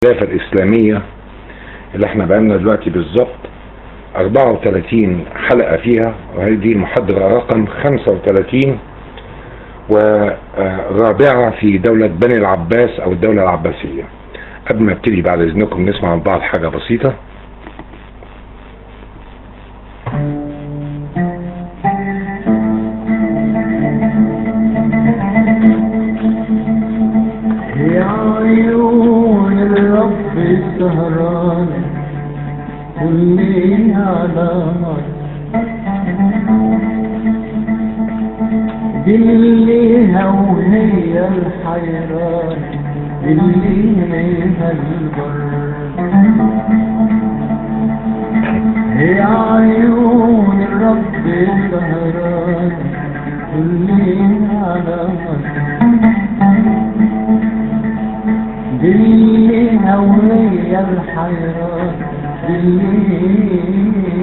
الخلافة الإسلامية اللي احنا بقالنا دلوقتي بالظبط 34 حلقة فيها وهذه دي المحاضرة رقم 35 ورابعة في دولة بني العباس أو الدولة العباسية قبل ما ابتدي بعد إذنكم نسمع عن بعض حاجة بسيطة يا عيون الرب السهران كلي على مر دليها وهي الحيران دليها البر يا عيون الرب السهران كلي على مر دليها وهي الحيران دليها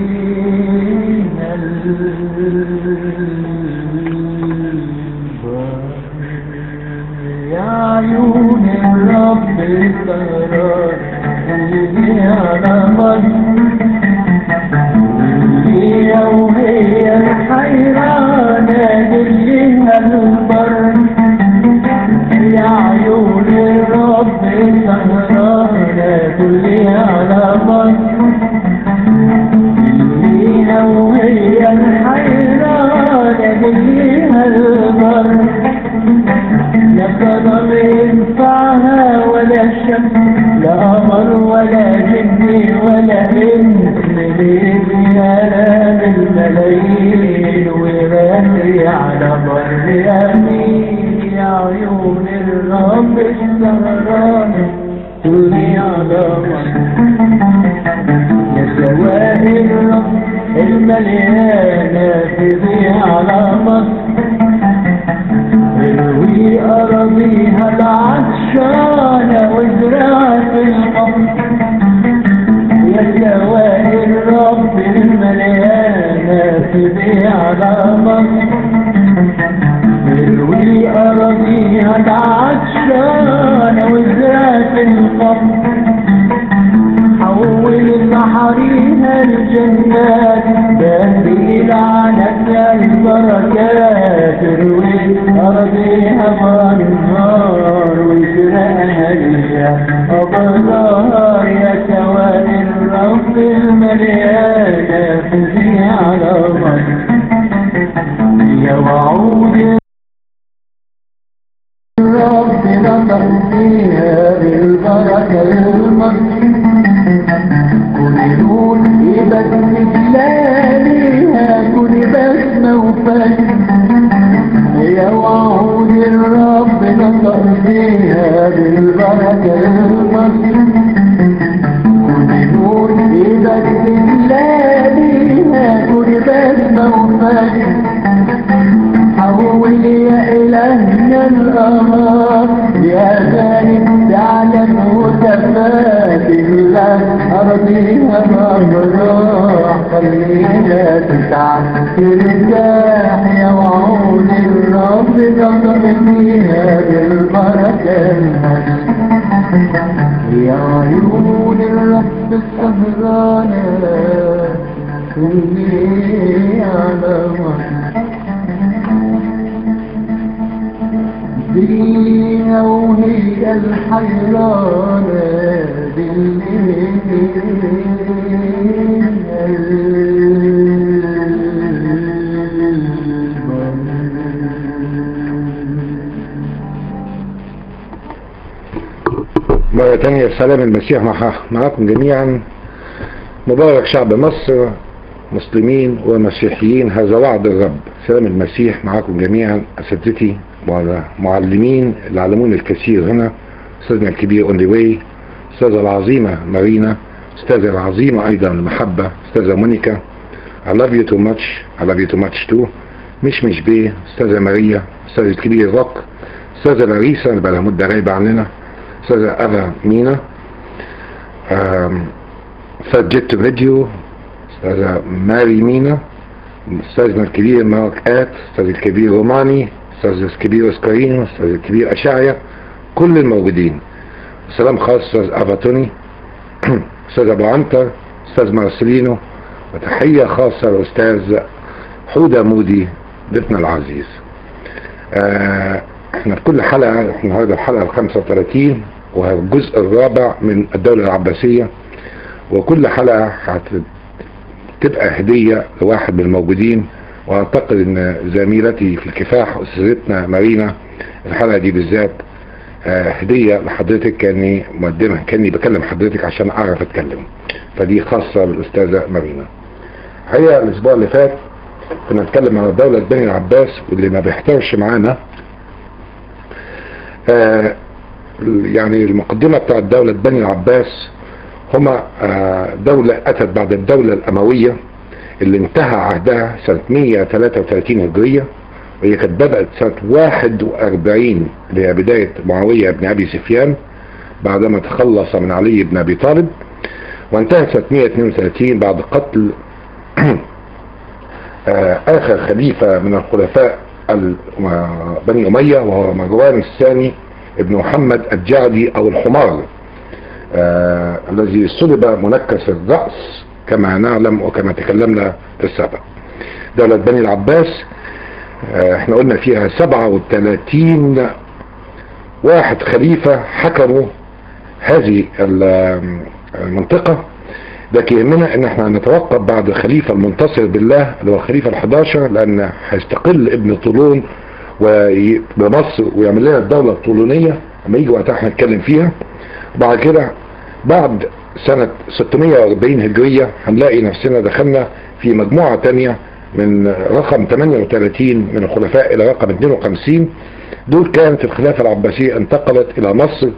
البر يا عيون الرب السهران دليها على دليها وهي الحيران دليها البر يا عيون الرب سهرانة كلها على مصر كلها وهي الحيرانة كلها البر لا قدر ينفعها ولا شمس لا قمر ولا جن ولا انس من الملايين وراسي على بر يمين يا عيون الرب السهرانة تولي على يا سواء الرب المليانة تضيع على مصر اروي أراضيها العطشانة وازرع في القمر يا سواء الرب المليانة تضيع على مصر اروي أراضيها العطشانة وازرع في القمر حول صحريها الجنات بهدي لعنك البركات اروي أرضيها مال النار وازرعها ليها أبرار يا سواد الرب المليانة تزي على مصر يا وعود الرب نطق فيها بالبركة للمصر كل نور يبدل جلالها كل بسمة وفجر يا وعود الرب نطق فيها بالبركة للمصر كل نور يبدل جلالها كل بسمة وفجر حول يا إلهنا الأمر يا غالب تعلم وتفات الله أرضيها ممروح خلينا تسعى ترتاح يا وعون الرب نظر فيها بالبركة يا عيون الرب السهرانة كلي على مصر دنيا وهي الحيرانة مرة تانية سلام المسيح مع معكم جميعا مبارك شعب مصر مسلمين ومسيحيين هذا وعد الرب سلام المسيح معكم جميعا أساتذتي ومعلمين اللي علموني الكثير هنا أستاذنا الكبير اون واي أستاذة العظيمة مارينا أستاذة العظيمة أيضا المحبة أستاذة مونيكا I love you too much I love you too much too مش مش بيه أستاذة ماريا أستاذ الكبير روك أستاذة لاريسا اللي بقى مدة غايبة عننا أستاذة أفا مينا أستاذ جيت فيديو أستاذة ماري مينا أستاذنا الكبير مارك آت أستاذ الكبير روماني أستاذ الكبير اسكارينو أستاذ الكبير أشعيا كل الموجودين سلام خاص استاذ افاتوني استاذ ابو عنتر استاذ مارسلينو وتحية خاصة للاستاذ حودة مودي ضيفنا العزيز آه احنا في كل حلقة احنا النهارده الحلقة ال 35 وهي الجزء الرابع من الدولة العباسية وكل حلقة هتبقى هدية لواحد من الموجودين واعتقد ان زميلتي في الكفاح استاذتنا مارينا الحلقة دي بالذات آه هدية لحضرتك كاني مقدمة كاني بكلم حضرتك عشان اعرف اتكلم فدي خاصة بالاستاذة مارينا الحقيقة الاسبوع اللي فات كنا نتكلم عن دولة بني العباس واللي ما بيحترش معانا آه يعني المقدمة بتاعت دولة بني العباس هما آه دولة أتت بعد الدولة الأموية اللي انتهى عهدها سنة 133 هجرية وهي كانت بدأت سنة 41 اللي هي بداية معاوية بن أبي سفيان بعدما تخلص من علي بن أبي طالب وانتهت سنة 132 بعد قتل آه آخر خليفة من الخلفاء بني أمية وهو مروان الثاني ابن محمد الجعدي أو الحمار آه الذي صلب منكس الرأس كما نعلم وكما تكلمنا في السابق دولة بني العباس آه احنا قلنا فيها 37 واحد خليفة حكموا هذه المنطقة لكن يهمنا ان احنا نتوقف بعد الخليفة المنتصر بالله اللي هو الخليفة ال11 لان هيستقل ابن طولون بمصر ويعمل لنا الدولة الطولونية لما يجي وقتها احنا نتكلم فيها بعد كده بعد سنة 640 هجرية هنلاقي نفسنا دخلنا في مجموعة تانية من رقم 38 من الخلفاء الى رقم 52 دول كانت الخلافة العباسية انتقلت الى مصر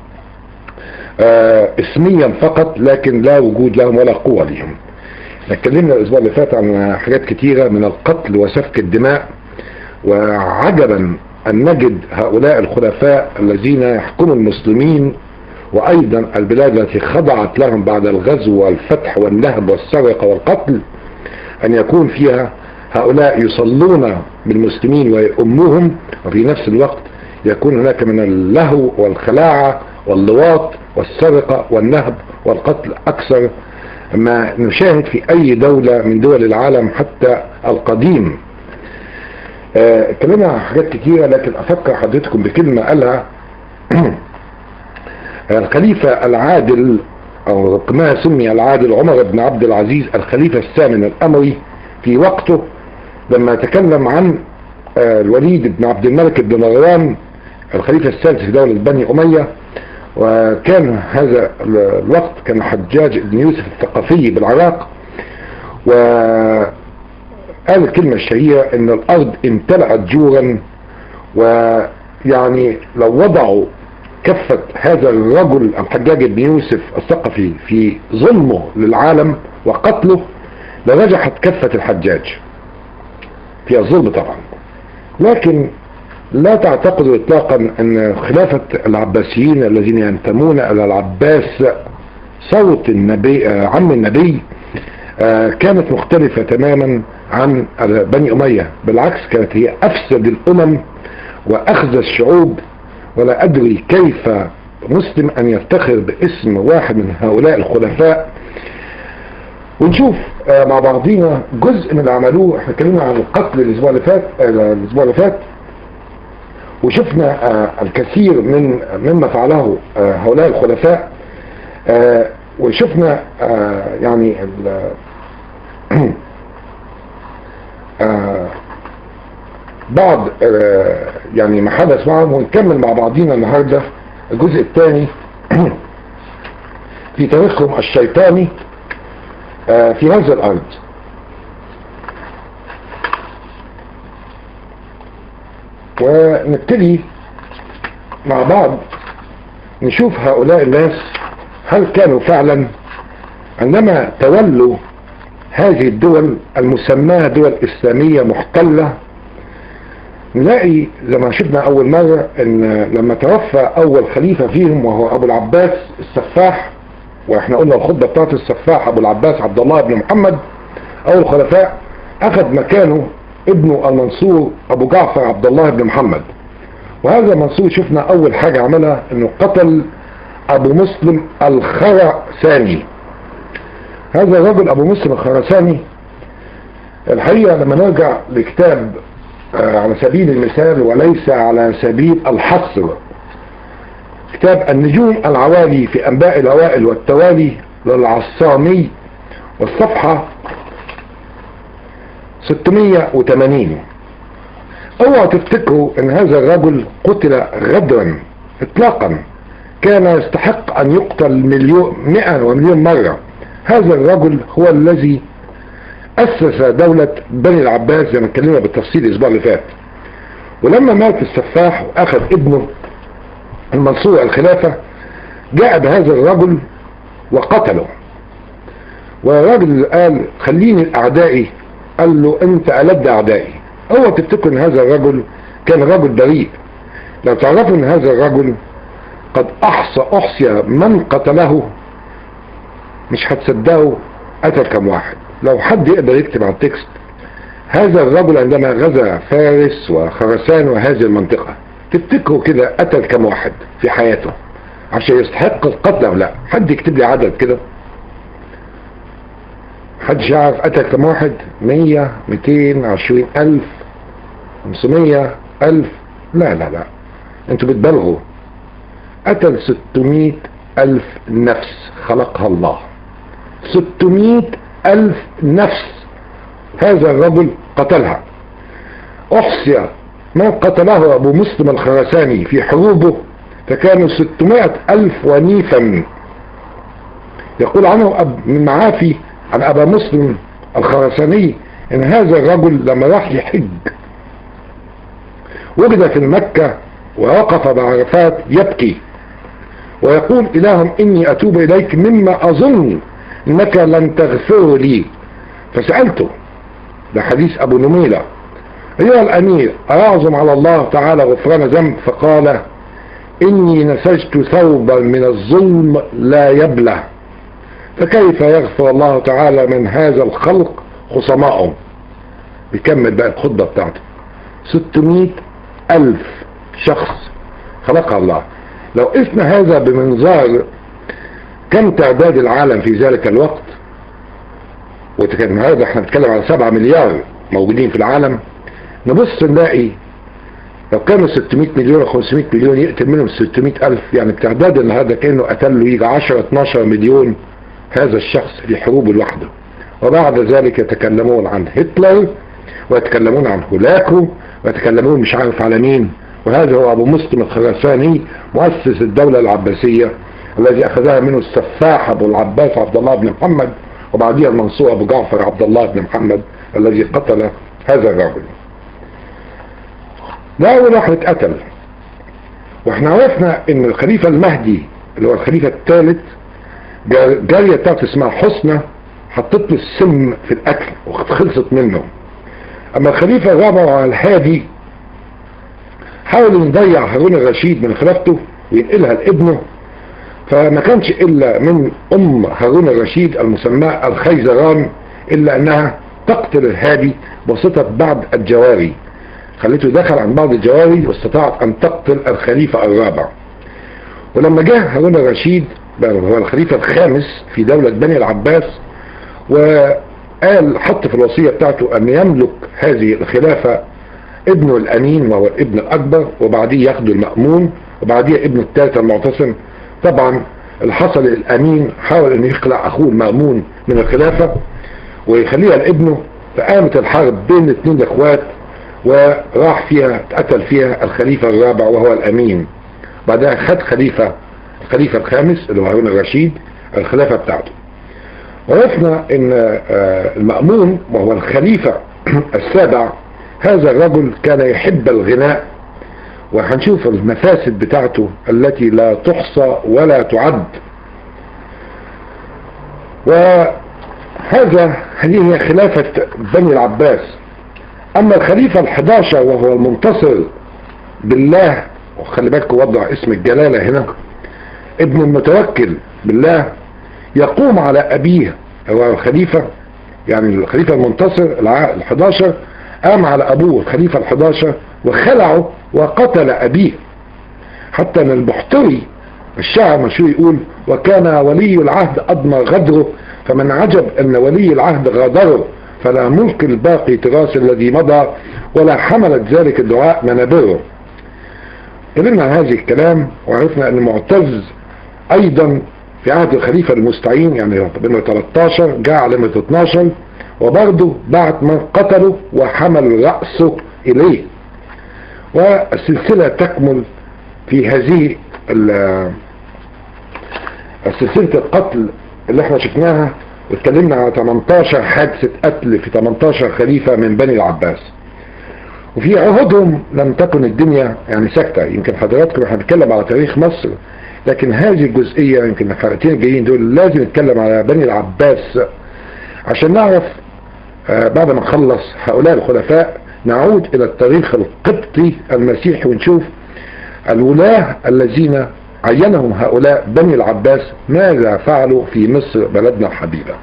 آه اسميا فقط لكن لا وجود لهم ولا قوة لهم اتكلمنا الاسبوع اللي فات عن حاجات كتيرة من القتل وسفك الدماء وعجبا ان نجد هؤلاء الخلفاء الذين يحكموا المسلمين وايضا البلاد التي خضعت لهم بعد الغزو والفتح والنهب والسرقة والقتل ان يكون فيها هؤلاء يصلون بالمسلمين ويؤموهم وفي نفس الوقت يكون هناك من اللهو والخلاعة واللواط والسرقة والنهب والقتل اكثر ما نشاهد في اي دولة من دول العالم حتى القديم اتكلمنا عن حاجات كتيرة لكن افكر حضرتكم بكلمة قالها الخليفة العادل او ما سمي العادل عمر بن عبد العزيز الخليفة الثامن الاموي في وقته لما تكلم عن الوليد بن عبد الملك بن مروان الخليفة الثالث في دولة بني امية وكان هذا الوقت كان حجاج بن يوسف الثقفي بالعراق و قال الكلمة الشهيرة ان الارض امتلأت جورا ويعني لو وضعوا كفة هذا الرجل الحجاج بن يوسف الثقفي في ظلمه للعالم وقتله لرجحت كفة الحجاج فيها الظلم طبعا لكن لا تعتقدوا اطلاقا ان خلافة العباسيين الذين ينتمون الى العباس صوت النبي عم النبي كانت مختلفة تماما عن بني أمية بالعكس كانت هي أفسد الأمم وأخذ الشعوب ولا أدري كيف مسلم أن يفتخر باسم واحد من هؤلاء الخلفاء ونشوف مع بعضينا جزء من اللي عملوه احنا اتكلمنا عن القتل الاسبوع اللي فات الاسبوع اللي فات وشفنا الكثير من مما فعله هؤلاء الخلفاء وشفنا يعني بعض يعني ما حدث معهم ونكمل مع بعضينا النهاردة الجزء الثاني في تاريخهم الشيطاني في هذا الارض ونبتدي مع بعض نشوف هؤلاء الناس هل كانوا فعلا عندما تولوا هذه الدول المسماة دول اسلامية محتلة نلاقي زي ما شفنا اول مرة ان لما توفى اول خليفة فيهم وهو ابو العباس السفاح واحنا قلنا الخطبة بتاعت السفاح ابو العباس عبد الله بن محمد اول الخلفاء اخذ مكانه ابنه المنصور ابو جعفر عبد الله بن محمد وهذا منصور شفنا اول حاجة عملها انه قتل أبو مسلم الخرساني هذا الرجل أبو مسلم الخرساني الحقيقة لما نرجع لكتاب آه، على سبيل المثال وليس على سبيل الحصر كتاب النجوم العوالي في أنباء الأوائل والتوالي للعصامي والصفحة 680 اوعوا تفتكروا ان هذا الرجل قتل غدرا اطلاقا كان يستحق ان يقتل مليون مئة ومليون مرة هذا الرجل هو الذي اسس دولة بني العباس زي ما اتكلمنا بالتفصيل الاسبوع اللي فات ولما مات السفاح واخذ ابنه المنصور الخلافة جاء بهذا الرجل وقتله والراجل قال خليني اعدائي قال له انت ألد اعدائي اوعى تفتكروا ان هذا الرجل كان رجل بريء لو تعرفوا ان هذا الرجل قد احصى احصي من قتله مش هتصدقوا قتل كم واحد لو حد يقدر يكتب على التكست هذا الرجل عندما غزا فارس وخرسان وهذه المنطقة تفتكروا كده قتل كم واحد في حياته عشان يستحق القتل او لا حد يكتب لي عدد كده حدش يعرف قتل كم واحد مية ميتين عشرين الف خمسمية الف لا لا لا انتوا بتبالغوا قتل ستمائة الف نفس خلقها الله ستمائة الف نفس هذا الرجل قتلها احصي من قتله ابو مسلم الخرساني في حروبه فكانوا ستمائة الف ونيفا يقول عنه أب من معافي عن ابا مسلم الخرساني ان هذا الرجل لما راح يحج وجد في مكة ووقف بعرفات يبكي ويقول إلههم إني أتوب إليك مما أظن إنك لن تغفر لي فسألته ده حديث أبو نميلة أيها الأمير أعظم على الله تعالى غفران ذنب فقال إني نسجت ثوبا من الظلم لا يبلى فكيف يغفر الله تعالى من هذا الخلق خصمائه بيكمل بقى الخطبة بتاعته 600 ألف شخص خلقها الله لو قسنا هذا بمنظار كم تعداد العالم في ذلك الوقت وكان النهارده احنا بنتكلم على 7 مليار موجودين في العالم نبص نلاقي لو كانوا 600 مليون او 500 مليون يقتل منهم 600 ألف يعني بتعداد النهارده كأنه قتل له يجي 10 12 مليون هذا الشخص في حروب لوحده وبعد ذلك يتكلمون عن هتلر ويتكلمون عن هولاكو ويتكلمون مش عارف على مين وهذا هو ابو مسلم الخراساني مؤسس الدولة العباسية الذي اخذها منه السفاح ابو العباس عبد الله بن محمد وبعدها المنصور ابو جعفر عبد الله بن محمد الذي قتل هذا الرجل ده اول واحد اتقتل واحنا عرفنا ان الخليفة المهدي اللي هو الخليفة الثالث جارية بتاعته اسمها حسنى حطت له السم في الاكل وخلصت منه اما الخليفة الرابع الهادي حاول يضيع هارون الرشيد من خلافته وينقلها لابنه فما كانش الا من ام هارون الرشيد المسماة الخيزران الا انها تقتل الهادي بواسطة بعض الجواري خليته دخل عن بعض الجواري واستطاعت ان تقتل الخليفة الرابع ولما جاء هارون الرشيد هو الخليفة الخامس في دولة بني العباس وقال حط في الوصية بتاعته ان يملك هذه الخلافة ابنه الامين وهو الابن الاكبر وبعديه ياخده المأمون وبعديه ابنه الثالث المعتصم طبعا الحصل الامين حاول ان يخلع اخوه المأمون من الخلافة ويخليها لابنه فقامت الحرب بين الاثنين الاخوات وراح فيها اتقتل فيها الخليفة الرابع وهو الامين بعدها خد خليفة الخليفة الخامس اللي هو هارون الرشيد الخلافة بتاعته وعرفنا ان المأمون وهو الخليفة السابع هذا الرجل كان يحب الغناء وهنشوف المفاسد بتاعته التي لا تحصى ولا تعد وهذا هذه هي خلافة بني العباس اما الخليفة الحداشر وهو المنتصر بالله وخلي بالكم وضع اسم الجلالة هنا ابن المتوكل بالله يقوم على ابيه هو الخليفة يعني الخليفة المنتصر الحداشر قام على ابوه الخليفة الحداشر وخلعه وقتل ابيه حتى ان البحتري الشاعر مشهور يقول وكان ولي العهد أضمى غدره فمن عجب أن ولي العهد غادره فلا ملك الباقي تراث الذي مضى ولا حملت ذلك الدعاء منابره قلنا هذه الكلام وعرفنا أن معتز أيضا في عهد الخليفة المستعين يعني بنمرة 13 جاء على نمرة 12 وبرضه بعت من قتله وحمل رأسه إليه والسلسلة تكمل في هذه سلسلة القتل اللي احنا شفناها واتكلمنا على 18 حادثة قتل في 18 خليفة من بني العباس وفي عهودهم لم تكن الدنيا يعني ساكتة يمكن حضراتكم احنا بنتكلم على تاريخ مصر لكن هذه الجزئية يمكن الحلقتين الجايين دول لازم نتكلم على بني العباس عشان نعرف آه بعد ما نخلص هؤلاء الخلفاء نعود الى التاريخ القبطي المسيحي ونشوف الولاة الذين عينهم هؤلاء بني العباس ماذا فعلوا في مصر بلدنا الحبيبة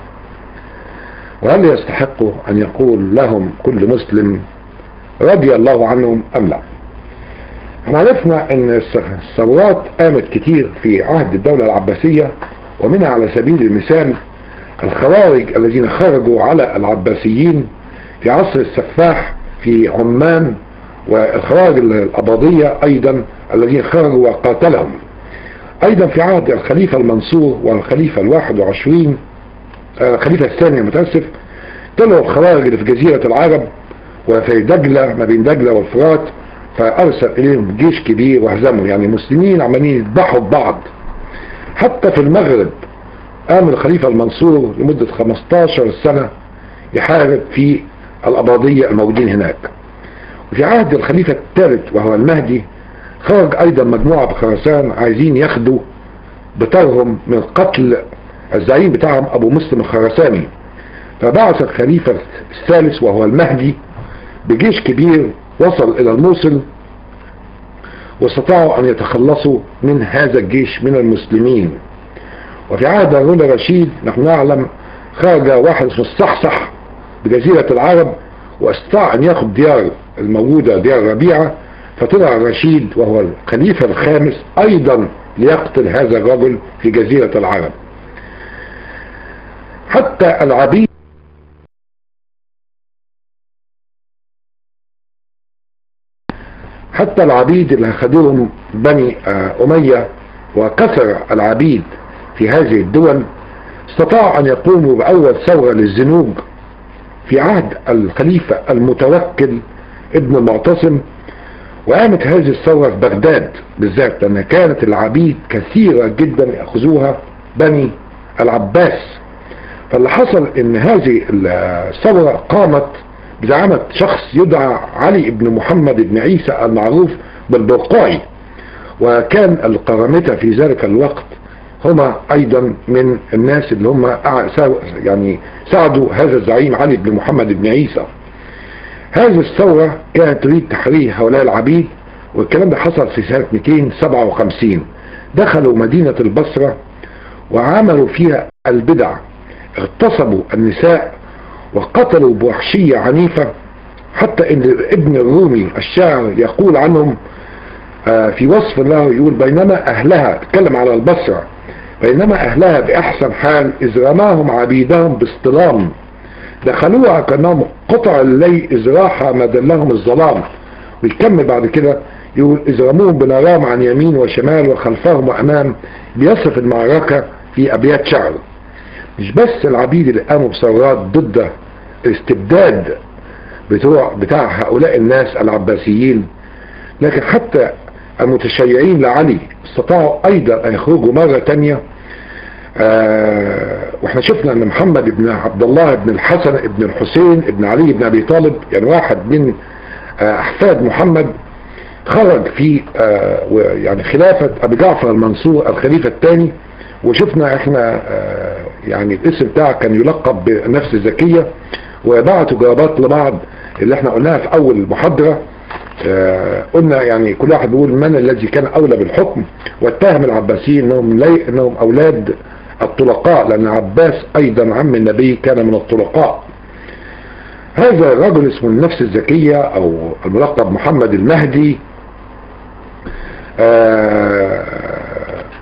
وهل يستحقوا ان يقول لهم كل مسلم رضي الله عنهم ام لا احنا عرفنا ان الثورات قامت كتير في عهد الدولة العباسية ومنها على سبيل المثال الخوارج الذين خرجوا على العباسيين في عصر السفاح في عمان والخوارج الأباضية أيضا الذين خرجوا وقاتلهم أيضا في عهد الخليفة المنصور والخليفة الواحد وعشرين الخليفة الثاني متأسف طلعوا الخوارج اللي في جزيرة العرب وفي دجلة ما بين دجلة والفرات فأرسل إليهم جيش كبير وهزموا يعني المسلمين عمالين يذبحوا ببعض حتى في المغرب قام الخليفة المنصور لمدة 15 سنة يحارب في الأباضية الموجودين هناك وفي عهد الخليفة الثالث وهو المهدي خرج أيضا مجموعة بخرسان عايزين ياخدوا بطارهم من قتل الزعيم بتاعهم أبو مسلم الخرساني فبعث الخليفة الثالث وهو المهدي بجيش كبير وصل إلى الموصل واستطاعوا أن يتخلصوا من هذا الجيش من المسلمين وفي عهد هارون الرشيد نحن نعلم خرج واحد اسمه الصحصح بجزيرة العرب واستطاع ان ياخد ديار الموجودة ديار ربيعة فطلع الرشيد وهو الخليفة الخامس ايضا ليقتل هذا الرجل في جزيرة العرب حتى العبيد حتى العبيد اللي اخذوهم بني امية وكسر العبيد في هذه الدول استطاعوا ان يقوموا باول ثورة للزنوج في عهد الخليفة المتوكل ابن المعتصم وقامت هذه الثورة في بغداد بالذات لأن كانت العبيد كثيرة جدا يأخذوها بني العباس فاللي حصل ان هذه الثورة قامت بزعامة شخص يدعى علي بن محمد بن عيسى المعروف بالبرقاعي وكان القرامطة في ذلك الوقت هما ايضا من الناس اللي هم يعني ساعدوا هذا الزعيم علي بن محمد بن عيسى هذه الثورة كانت تريد تحرير هؤلاء العبيد والكلام ده حصل في سنة 257 دخلوا مدينة البصرة وعملوا فيها البدع اغتصبوا النساء وقتلوا بوحشية عنيفة حتى ان ابن الرومي الشاعر يقول عنهم في وصف له يقول بينما اهلها تكلم على البصرة بينما اهلها باحسن حال اذ رماهم عبيدهم باصطلام دخلوها كانهم قطع اللي اذ راح ما دلهم الظلام ويكمل بعد كده يقول اذ رموهم بنارام عن يمين وشمال وخلفهم وامام بيصف المعركة في ابيات شعر مش بس العبيد اللي قاموا بثورات ضد الاستبداد بتوع بتاع هؤلاء الناس العباسيين لكن حتى المتشيعين لعلي استطاعوا ايضا ان يخرجوا مرة تانية آه واحنا شفنا ان محمد بن عبد الله بن الحسن بن الحسين بن علي بن ابي طالب يعني واحد من آه احفاد محمد خرج في آه يعني خلافة ابي جعفر المنصور الخليفة الثاني وشفنا احنا يعني الاسم بتاعه كان يلقب بنفس الزكية وبعتوا جوابات لبعض اللي احنا قلناها في اول محاضرة آه قلنا يعني كل واحد بيقول من الذي كان اولى بالحكم واتهم العباسيين انهم لي انهم اولاد الطلقاء لان عباس ايضا عم النبي كان من الطلقاء هذا الرجل اسمه النفس الزكية او الملقب محمد المهدي آه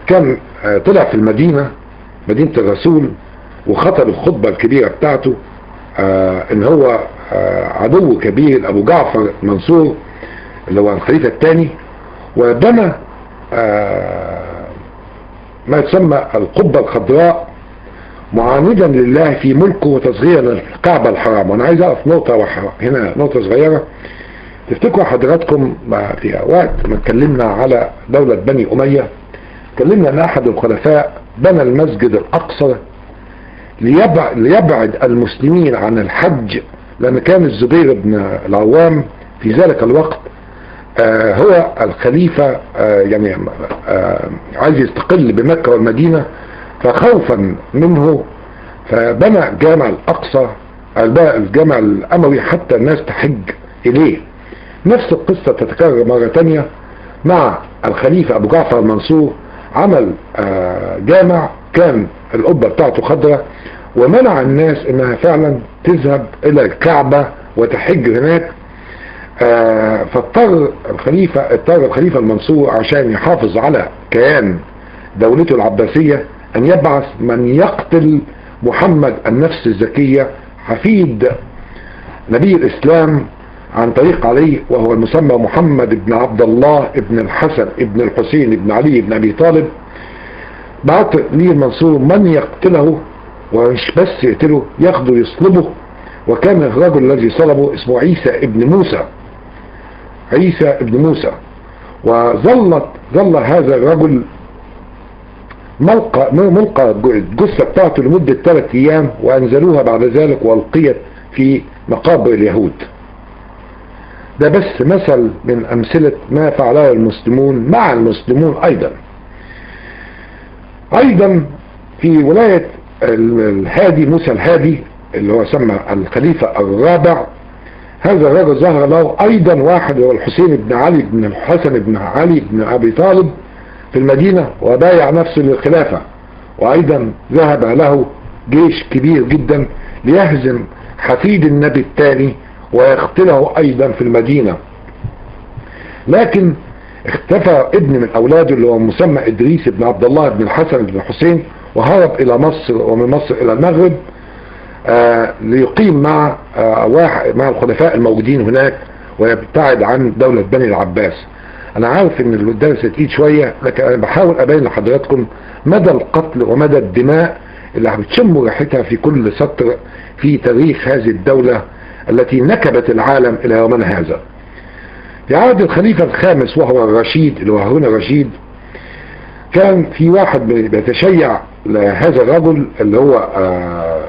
كان آه، طلع في المدينة مدينة الرسول وخطب الخطبة الكبيرة بتاعته آه، ان هو آه، عدو كبير ابو جعفر منصور اللي هو الخليفة الثاني وبنى آه، ما يسمى القبة الخضراء معاندا لله في ملكه وتصغيرا الكعبة الحرام وانا عايز اقف نقطة وح- هنا نقطة صغيرة تفتكروا حضراتكم ما في وقت ما اتكلمنا على دولة بني أمية اتكلمنا ان احد الخلفاء بنى المسجد الاقصى ليبعد, ليبعد المسلمين عن الحج لان كان الزبير بن العوام في ذلك الوقت آه هو الخليفة آه يعني آه عايز يستقل بمكة والمدينة فخوفا منه فبنى جامع الاقصى الجامع الاموي حتى الناس تحج اليه نفس القصة تتكرر مرة تانية مع الخليفة ابو جعفر المنصور عمل آه جامع كان القبة بتاعته خضراء ومنع الناس انها فعلا تذهب الى الكعبة وتحج هناك آه فاضطر الخليفة اضطر الخليفة المنصور عشان يحافظ على كيان دولته العباسية ان يبعث من يقتل محمد النفس الزكية حفيد نبي الاسلام عن طريق علي وهو المسمى محمد بن عبد الله بن الحسن بن الحسين بن علي بن ابي طالب بعت لي المنصور من يقتله ومش بس يقتله ياخده يصلبه وكان الرجل الذي صلبه اسمه عيسى ابن موسى عيسى ابن موسى وظلت ظل هذا الرجل ملقى ملقى الجثة بتاعته لمدة ثلاث ايام وانزلوها بعد ذلك والقيت في مقابر اليهود ده بس مثل من امثلة ما فعله المسلمون مع المسلمون ايضا ايضا في ولاية الهادي موسى الهادي اللي هو سمى الخليفة الرابع هذا الرجل ظهر له ايضا واحد هو الحسين بن علي بن الحسن بن علي بن ابي طالب في المدينة وبايع نفسه للخلافة وايضا ذهب له جيش كبير جدا ليهزم حفيد النبي الثاني ويقتله ايضا في المدينة لكن اختفى ابن من اولاده اللي هو مسمى ادريس بن عبد الله بن الحسن بن الحسين وهرب الى مصر ومن مصر الى المغرب آه ليقيم مع آه واحد مع الخلفاء الموجودين هناك ويبتعد عن دولة بني العباس انا عارف ان الدرس تقيل شوية لكن انا بحاول ابين لحضراتكم مدى القتل ومدى الدماء اللي بتشموا ريحتها في كل سطر في تاريخ هذه الدولة التي نكبت العالم الى يومنا هذا في عهد الخليفة الخامس وهو الرشيد اللي هو هارون الرشيد كان في واحد بيتشيع لهذا الرجل اللي هو آآ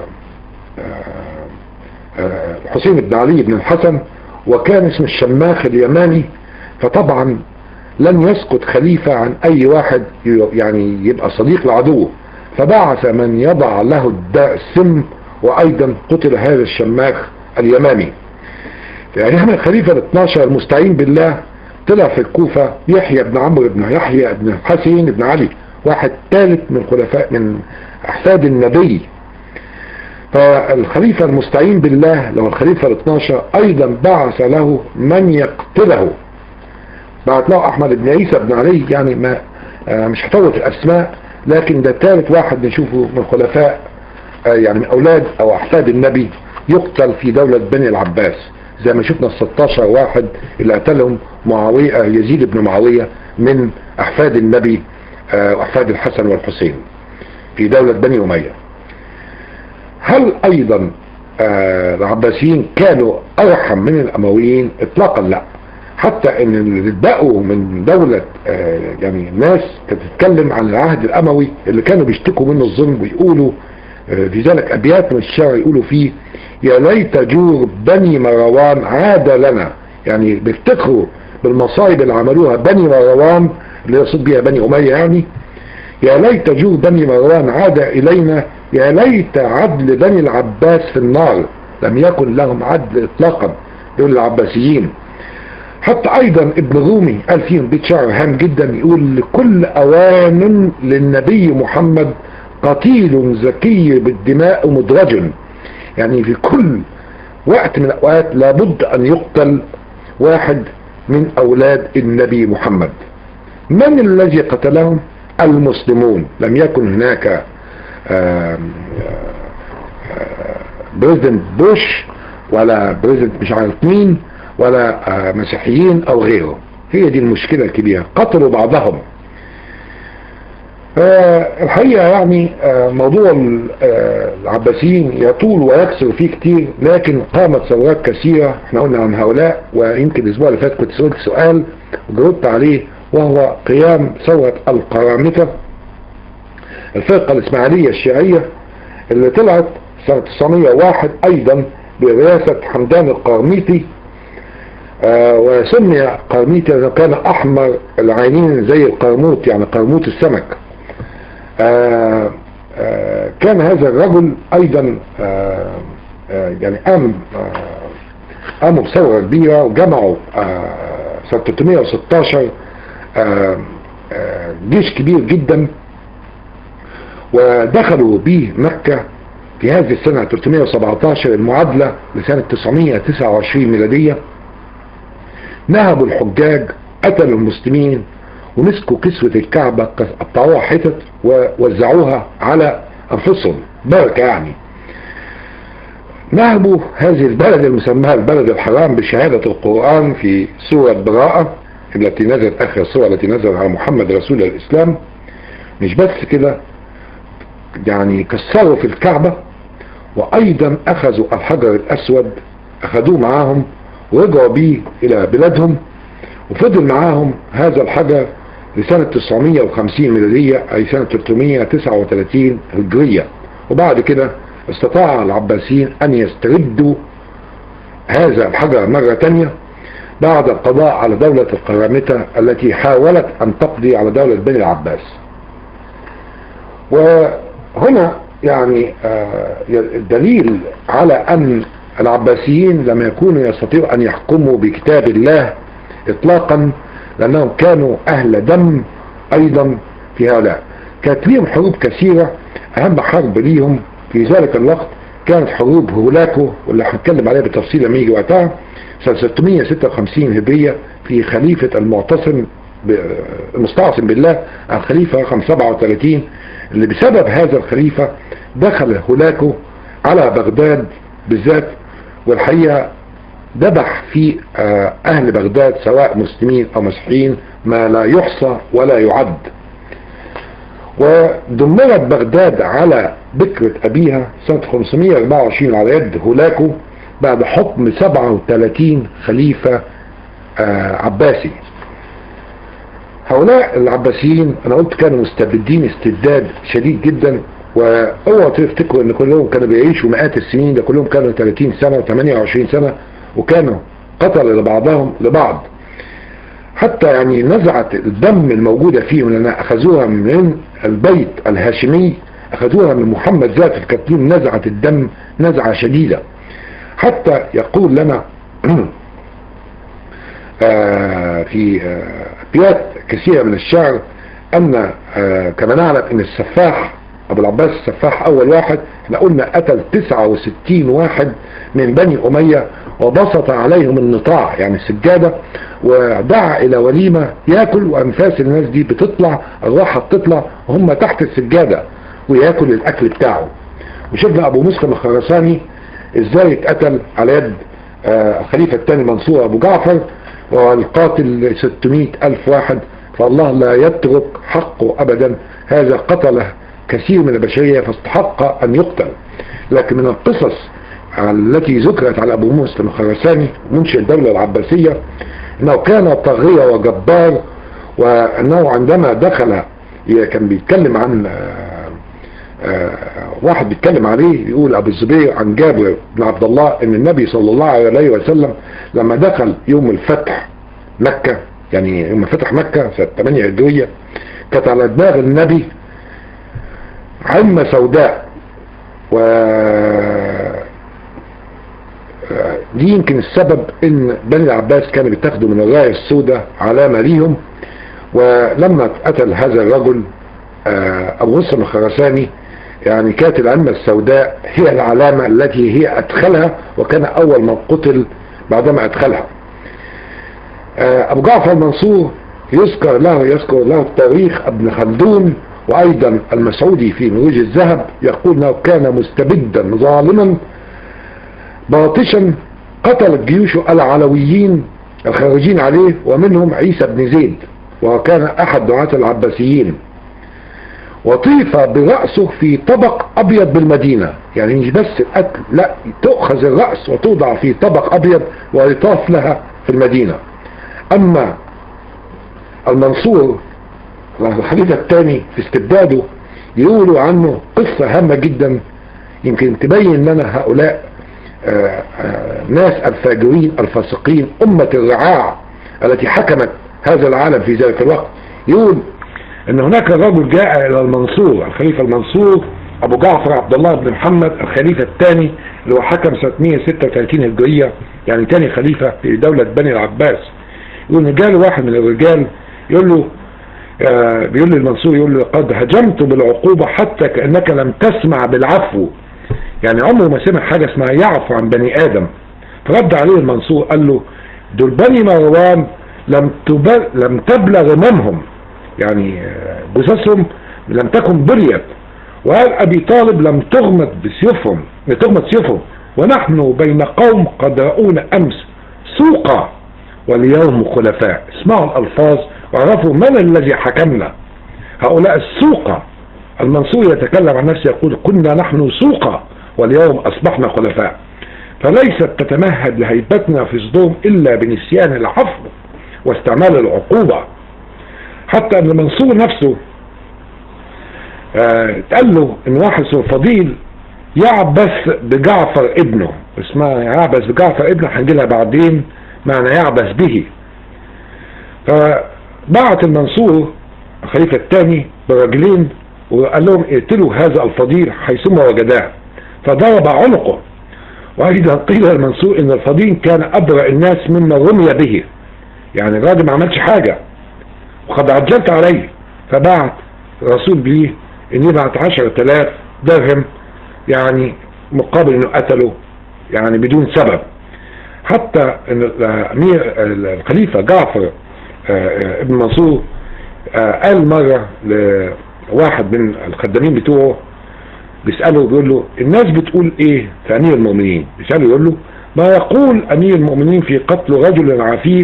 آآ حسين بن علي بن الحسن وكان اسم الشماخ اليماني فطبعا لن يسقط خليفة عن اي واحد يعني يبقى صديق لعدوه فبعث من يضع له السم وايضا قتل هذا الشماخ اليماني في ايام الخليفة ال 12 المستعين بالله طلع في الكوفة يحيى بن عمرو بن يحيى بن حسين بن علي واحد ثالث من خلفاء من احفاد النبي فالخليفة المستعين بالله لو الخليفة ال 12 ايضا بعث له من يقتله بعت له احمد بن عيسى بن علي يعني ما آه مش هفوت الاسماء لكن ده ثالث واحد نشوفه من الخلفاء آه يعني من اولاد او احفاد النبي يقتل في دولة بني العباس زي ما شفنا ال 16 واحد اللي قتلهم معاوية يزيد بن معاوية من احفاد النبي آه واحفاد الحسن والحسين في دولة بني امية هل ايضا آه العباسيين كانوا ارحم من الامويين اطلاقا لا حتى ان اللي بقوا من دولة آه يعني ناس تتكلم عن العهد الاموي اللي كانوا بيشتكوا منه الظلم ويقولوا آه في ذلك ابيات من الشعر يقولوا فيه يا ليت جور بني مروان عاد لنا يعني بيفتخروا بالمصايب اللي عملوها بني مروان اللي يقصد بيها بني امية يعني يا ليت جور بني مروان عاد الينا يا ليت عدل بني العباس في النار لم يكن لهم عدل اطلاقا دول العباسيين حتى ايضا ابن رومي قال فيهم بيت شعر هام جدا يقول لكل اوان للنبي محمد قتيل زكي بالدماء مدرج يعني في كل وقت من الاوقات لابد ان يقتل واحد من اولاد النبي محمد من الذي قتلهم المسلمون لم يكن هناك بريزيدنت بوش ولا بريزيدنت مش عارف مين ولا آه، مسيحيين او غيره هي دي المشكلة الكبيرة قتلوا بعضهم آه، الحقيقة يعني آه، موضوع ال- آه، العباسيين يطول ويكسر فيه كتير لكن قامت ثورات كثيرة احنا قلنا عن هؤلاء ويمكن الاسبوع اللي فات كنت سألت سؤال وجاوبت عليه وهو قيام ثورة القرامطة الفرقة الاسماعيلية الشيعية اللي طلعت سنة 901 ايضا برئاسة حمدان القرميطي آه، وسمي قرميطي لأنه كان احمر العينين زي القرموط يعني قرموط السمك آه، آه، كان هذا الرجل ايضا آه، آه، يعني قام آه، قاموا بثورة كبيرة وجمعوا آه، سنة 316 آه، آه، جيش كبير جدا ودخلوا به مكة في هذه السنة 317 المعادلة لسنة 929 ميلادية نهبوا الحجاج قتلوا المسلمين ومسكوا كسوة الكعبة قطعوها حتت ووزعوها على أنفسهم بركة يعني نهبوا هذه البلد المسمى البلد الحرام بشهادة القرآن في سورة براءة التي نزلت آخر السورة التي نزل على محمد رسول الإسلام مش بس كده يعني كسروا في الكعبة وأيضا أخذوا الحجر الأسود أخذوه معاهم ورجعوا بيه إلى بلادهم وفضل معاهم هذا الحجر لسنة 950 ميلادية أي سنة 339 هجرية وبعد كده استطاع العباسيين أن يستردوا هذا الحجر مرة تانية بعد القضاء على دولة القرامطة التي حاولت أن تقضي على دولة بني العباس وهنا يعني آه، الدليل على أن العباسيين لم يكونوا يستطيعوا أن يحكموا بكتاب الله إطلاقا لأنهم كانوا أهل دم أيضا في هؤلاء كانت ليهم حروب كثيرة أهم حرب ليهم في ذلك الوقت كانت حروب هولاكو واللي هنتكلم عليها بالتفصيل لما يجي وقتها سنة 656 هجرية في خليفة المعتصم ب- المستعصم بالله الخليفة رقم 37 اللي بسبب هذا الخليفة دخل هولاكو على بغداد بالذات والحقيقة ذبح في آه، أهل بغداد سواء مسلمين أو مسيحيين ما لا يحصى ولا يعد ودمرت بغداد على بكرة أبيها سنة 524 على يد هولاكو بعد حكم 37 خليفة آه، عباسي هؤلاء العباسيين انا قلت كانوا مستبدين استبداد شديد جدا واوعوا تفتكروا ان كلهم كانوا بيعيشوا مئات السنين ده كلهم كانوا 30 سنة و28 سنة وكانوا قتل لبعضهم لبعض حتى يعني نزعت الدم الموجودة فيهم لان اخذوها من البيت الهاشمي اخذوها من محمد ذات الكتلون نزعت الدم نزعة شديدة حتى يقول لنا آه، في آه، ابيات كثيرة من الشعر ان آه، كما نعلم ان السفاح ابو العباس السفاح اول واحد احنا قلنا قتل 69 واحد من بني امية وبسط عليهم النطاع يعني السجادة ودعا الى وليمة ياكل وانفاس الناس دي بتطلع الراحة بتطلع وهم تحت السجادة وياكل الاكل بتاعه وشفنا ابو مسلم الخرساني ازاي اتقتل على يد آه، الخليفة الثاني منصور ابو جعفر والقاتل 600 الف واحد فالله لا يترك حقه ابدا هذا قتل كثير من البشرية فاستحق ان يقتل لكن من القصص التي ذكرت على ابو مسلم الخرساني منشئ الدولة العباسية انه كان طاغية وجبار وانه عندما دخل كان بيتكلم عن آه، آه، واحد بيتكلم عليه يقول ابو الزبير عن جابر بن عبد الله ان النبي صلى الله عليه وسلم لما دخل يوم الفتح مكة يعني يوم فتح مكة سنة 8 هجرية كانت على دماغ النبي عمة سوداء و دي يمكن السبب ان بني العباس كانوا بيتاخدوا من الراية السوداء علامة ليهم ولما قتل هذا الرجل آه، ابو مسلم الخرساني يعني كانت العلمة السوداء هي العلامة التي هي ادخلها وكان اول من قتل بعدما ادخلها آه، ابو جعفر المنصور يذكر له يذكر له التاريخ ابن خلدون وايضا المسعودي في مروج الذهب يقول انه كان مستبدا ظالما باطشا قتلت جيوش العلويين الخارجين عليه ومنهم عيسى بن زيد وكان احد دعاة العباسيين وطيف برأسه في طبق ابيض بالمدينة يعني مش بس القتل لا تؤخذ الرأس وتوضع في طبق ابيض ويطاف لها في المدينة اما المنصور الخليفة الثاني في استبداده يقولوا عنه قصة هامة جدا يمكن تبين لنا هؤلاء آآ آآ ناس الفاجرين الفاسقين أمة الرعاع التي حكمت هذا العالم في ذلك الوقت يقول ان هناك رجل جاء الى المنصور الخليفة المنصور ابو جعفر عبد الله بن محمد الخليفة الثاني اللي هو حكم سنة 136 هجرية يعني ثاني خليفة في دولة بني العباس يقول ان جاله واحد من الرجال يقول له آه بيقول لي المنصور يقول له قد هجمت بالعقوبة حتى كأنك لم تسمع بالعفو يعني عمره ما سمع حاجة اسمها يعفو عن بني آدم فرد عليه المنصور قال له دول بني مروان لم تبل لم تبلغ امامهم يعني جثثهم لم تكن بريت وقال ابي طالب لم تغمد بسيوفهم تغمد سيوفهم ونحن بين قوم قد رأونا امس سوقا واليوم خلفاء اسمعوا الالفاظ وعرفوا من الذي حكمنا هؤلاء السوقة المنصور يتكلم عن نفسه يقول كنا نحن سوقة واليوم اصبحنا خلفاء فليست تتمهد لهيبتنا في صدوم الا بنسيان العفو واستعمال العقوبة حتى ان المنصور نفسه آه قال له ان واحد اسمه فضيل يعبث بجعفر ابنه اسمها يعبث بجعفر ابنه هنجي لها بعدين معنى يعبث به فبعت المنصور الخليفة الثاني برجلين وقال لهم اقتلوا هذا الفضيل حيثما وجداه فضرب عنقه وايضا قيل المنصور ان الفضيل كان ابرأ الناس مما رمي به يعني الراجل ما عملش حاجة وقد عجلت عليه فبعت رسول بيه ان يبعت عشر تلاف درهم يعني مقابل انه قتله يعني بدون سبب حتى ان الامير الخليفة جعفر ابن منصور قال مرة لواحد من الخدامين بتوعه بيسأله بيقول له الناس بتقول ايه في امير المؤمنين بيسأله يقول له ما يقول امير المؤمنين في قتل رجل عفيف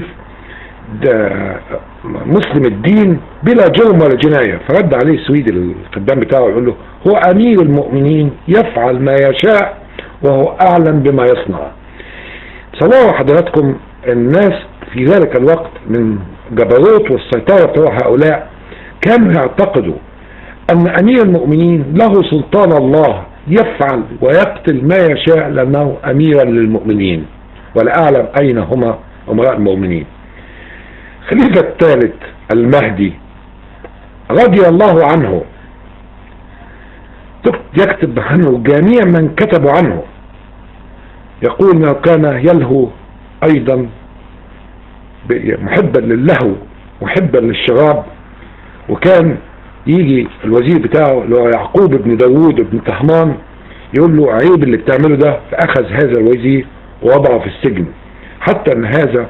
مسلم الدين بلا جرم ولا جناية فرد عليه السويدي الخدام بتاعه يقول له هو امير المؤمنين يفعل ما يشاء وهو اعلم بما يصنع تصوروا حضراتكم الناس في ذلك الوقت من جبروت والسيطرة بتوع هؤلاء كانوا يعتقدوا ان امير المؤمنين له سلطان الله يفعل ويقتل ما يشاء لانه اميرا للمؤمنين ولا اعلم اين هما امراء المؤمنين خليفة الثالث المهدي رضي الله عنه يكتب عنه جميع من كتبوا عنه يقول انه كان يلهو ايضا محبا للهو محبا للشراب وكان يجي الوزير بتاعه اللي هو يعقوب بن داوود بن طهمان يقول له عيب اللي بتعمله ده فاخذ هذا الوزير ووضعه في السجن حتى ان هذا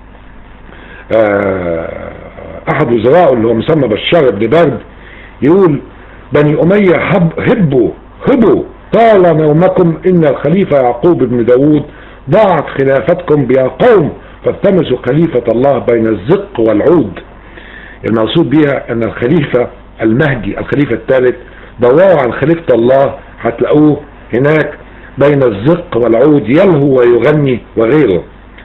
احد وزرائه اللي هو مسمى بشار بن برد يقول بني امية هب هبوا هبوا طال نومكم ان الخليفة يعقوب بن داود ضاعت خلافتكم بيا قوم فالتمسوا خليفة الله بين الزق والعود المقصود بها ان الخليفة المهدي الخليفة الثالث دوروا عن خليفة الله هتلاقوه هناك بين الزق والعود يلهو ويغني وغيره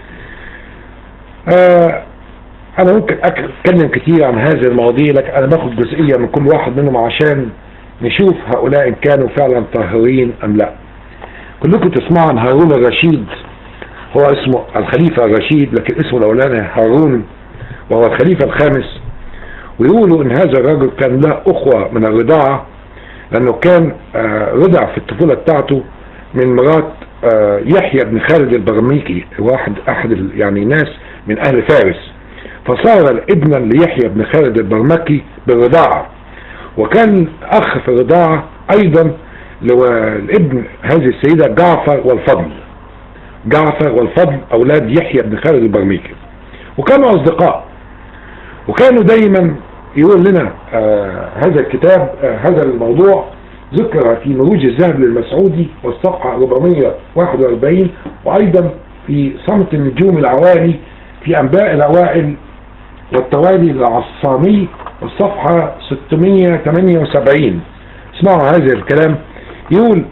آه انا ممكن اتكلم كتير عن هذه المواضيع لكن انا باخد جزئية من كل واحد منهم عشان نشوف هؤلاء ان كانوا فعلا طاهرين ام لا كلكم تسمعوا عن هارون الرشيد هو اسمه الخليفة الرشيد لكن اسمه الاولاني هارون وهو الخليفة الخامس ويقولوا ان هذا الرجل كان له اخوة من الرضاعة لانه كان رضع في الطفولة بتاعته من مرات يحيى بن خالد البرميكي واحد احد يعني ناس من اهل فارس فصار ابنا ليحيى بن خالد البرمكي بالرضاعة وكان اخ في الرضاعة ايضا الابن هذه السيدة جعفر والفضل جعفر والفضل اولاد يحيى بن خالد البرميكي وكانوا اصدقاء وكانوا دايما يقول لنا آه هذا الكتاب آه هذا الموضوع ذكر في مروج الذهب للمسعودي والصفحة 441 وأيضا في صمت النجوم العوالي في أنباء الأوائل والتوالي العصامي والصفحة 678 اسمعوا هذا الكلام يقول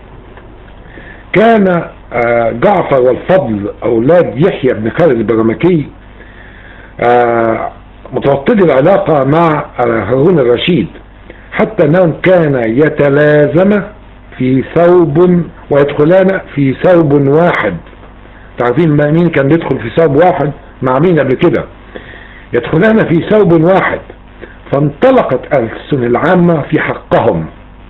كان آه جعفر والفضل أولاد يحيى بن خالد البرمكي آه متوطد العلاقة مع هارون الرشيد حتى أنهم كان يتلازم في ثوب ويدخلان في ثوب واحد تعرفين ما مين كان يدخل في ثوب واحد مع مين قبل كده يدخلان في ثوب واحد فانطلقت ألسن العامة في حقهم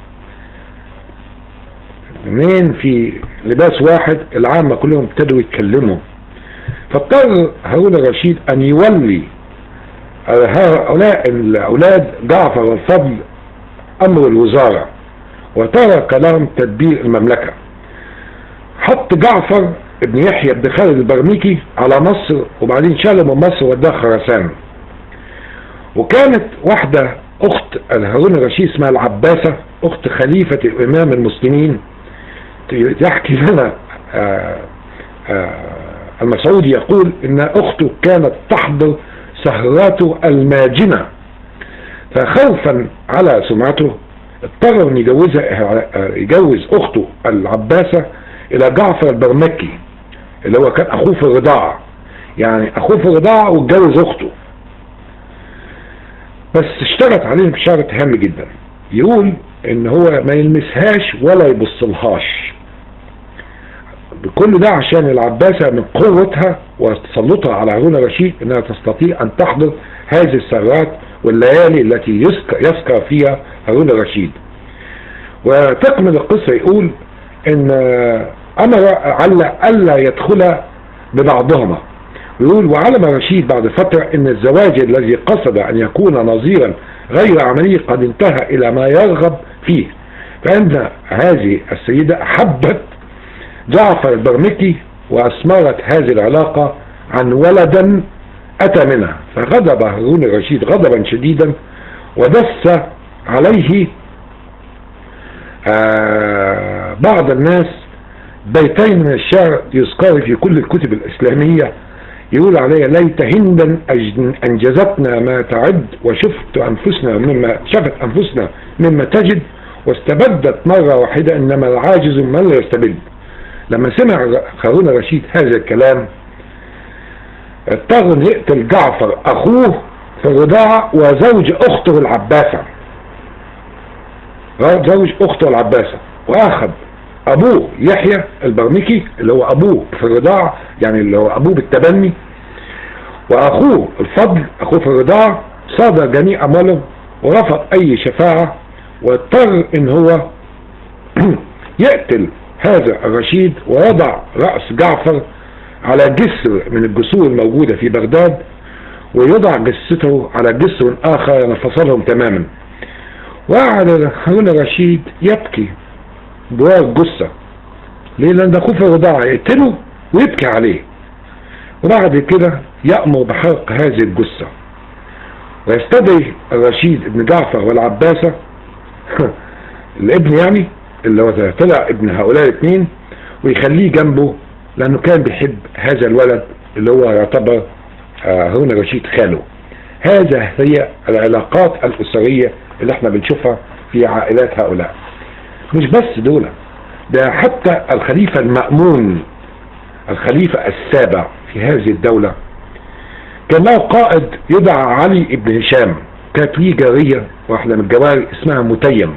منين في لباس واحد العامة كلهم ابتدوا يتكلموا فاضطر هارون الرشيد أن يولي هؤلاء الأولاد جعفر والفضل أمر الوزارة وترك لهم تدبير المملكة حط جعفر ابن يحيى بن خالد البرميكي على مصر وبعدين شاله من مصر وداه خراسان وكانت واحدة أخت هارون الرشيد اسمها العباسة أخت خليفة الإمام المسلمين تحكي لنا آآ آآ المسعودي يقول إن أخته كانت تحضر سهراته الماجنة فخوفا على سمعته اضطر ان يجوزها يجوز اخته العباسة الى جعفر البرمكي اللي هو كان اخوه في الرضاعة يعني اخوه في الرضاعة واتجوز اخته بس اشترط عليهم شرط هام جدا يقول ان هو ما يلمسهاش ولا يبصلهاش بكل ده عشان العباسة من قوتها وتسلطها على هارون الرشيد انها تستطيع ان تحضر هذه السرات والليالي التي يسكر, يسكر فيها هارون الرشيد وتكمل القصة يقول ان امر على الا يدخل ببعضهما ويقول وعلم رشيد بعد فترة ان الزواج الذي قصد ان يكون نظيرا غير عملي قد انتهى الى ما يرغب فيه فان هذه السيدة احبت جعفر البرمكي وأثمرت هذه العلاقة عن ولدا أتى منها فغضب هارون الرشيد غضبا شديدا ودس عليه آه بعض الناس بيتين من الشعر يذكر في كل الكتب الإسلامية يقول عليها ليت هندا أنجزتنا ما تعد وشفت أنفسنا مما شفت أنفسنا مما تجد واستبدت مرة واحدة إنما العاجز من لا يستبد لما سمع هارون الرشيد هذا الكلام اضطر ان يقتل جعفر اخوه في الرضاعة وزوج اخته العباسة زوج اخته العباسة واخذ ابوه يحيى البرمكي اللي هو ابوه في الرضاعة يعني اللي هو ابوه بالتبني واخوه الفضل اخوه في الرضاعة صادر جميع امواله ورفض اي شفاعة واضطر ان هو يقتل هذا الرشيد ووضع رأس جعفر على جسر من الجسور الموجودة في بغداد ويضع جثته على جسر آخر ينفصلهم تماما وقعد هارون الرشيد يبكي جوار الجثة ليه لأن ده خوف الرضاعة يقتله ويبكي عليه وبعد كده يأمر بحرق هذه الجثة ويستدعي الرشيد ابن جعفر والعباسة الابن يعني اللي هو طلع ابن هؤلاء الاثنين ويخليه جنبه لانه كان بيحب هذا الولد اللي هو يعتبر هارون الرشيد خاله هذا هي العلاقات الاسرية اللي احنا بنشوفها في عائلات هؤلاء مش بس دول ده حتى الخليفة المأمون الخليفة السابع في هذه الدولة كان له قائد يدعى علي ابن هشام كانت ليه جارية واحدة من الجواري اسمها متيم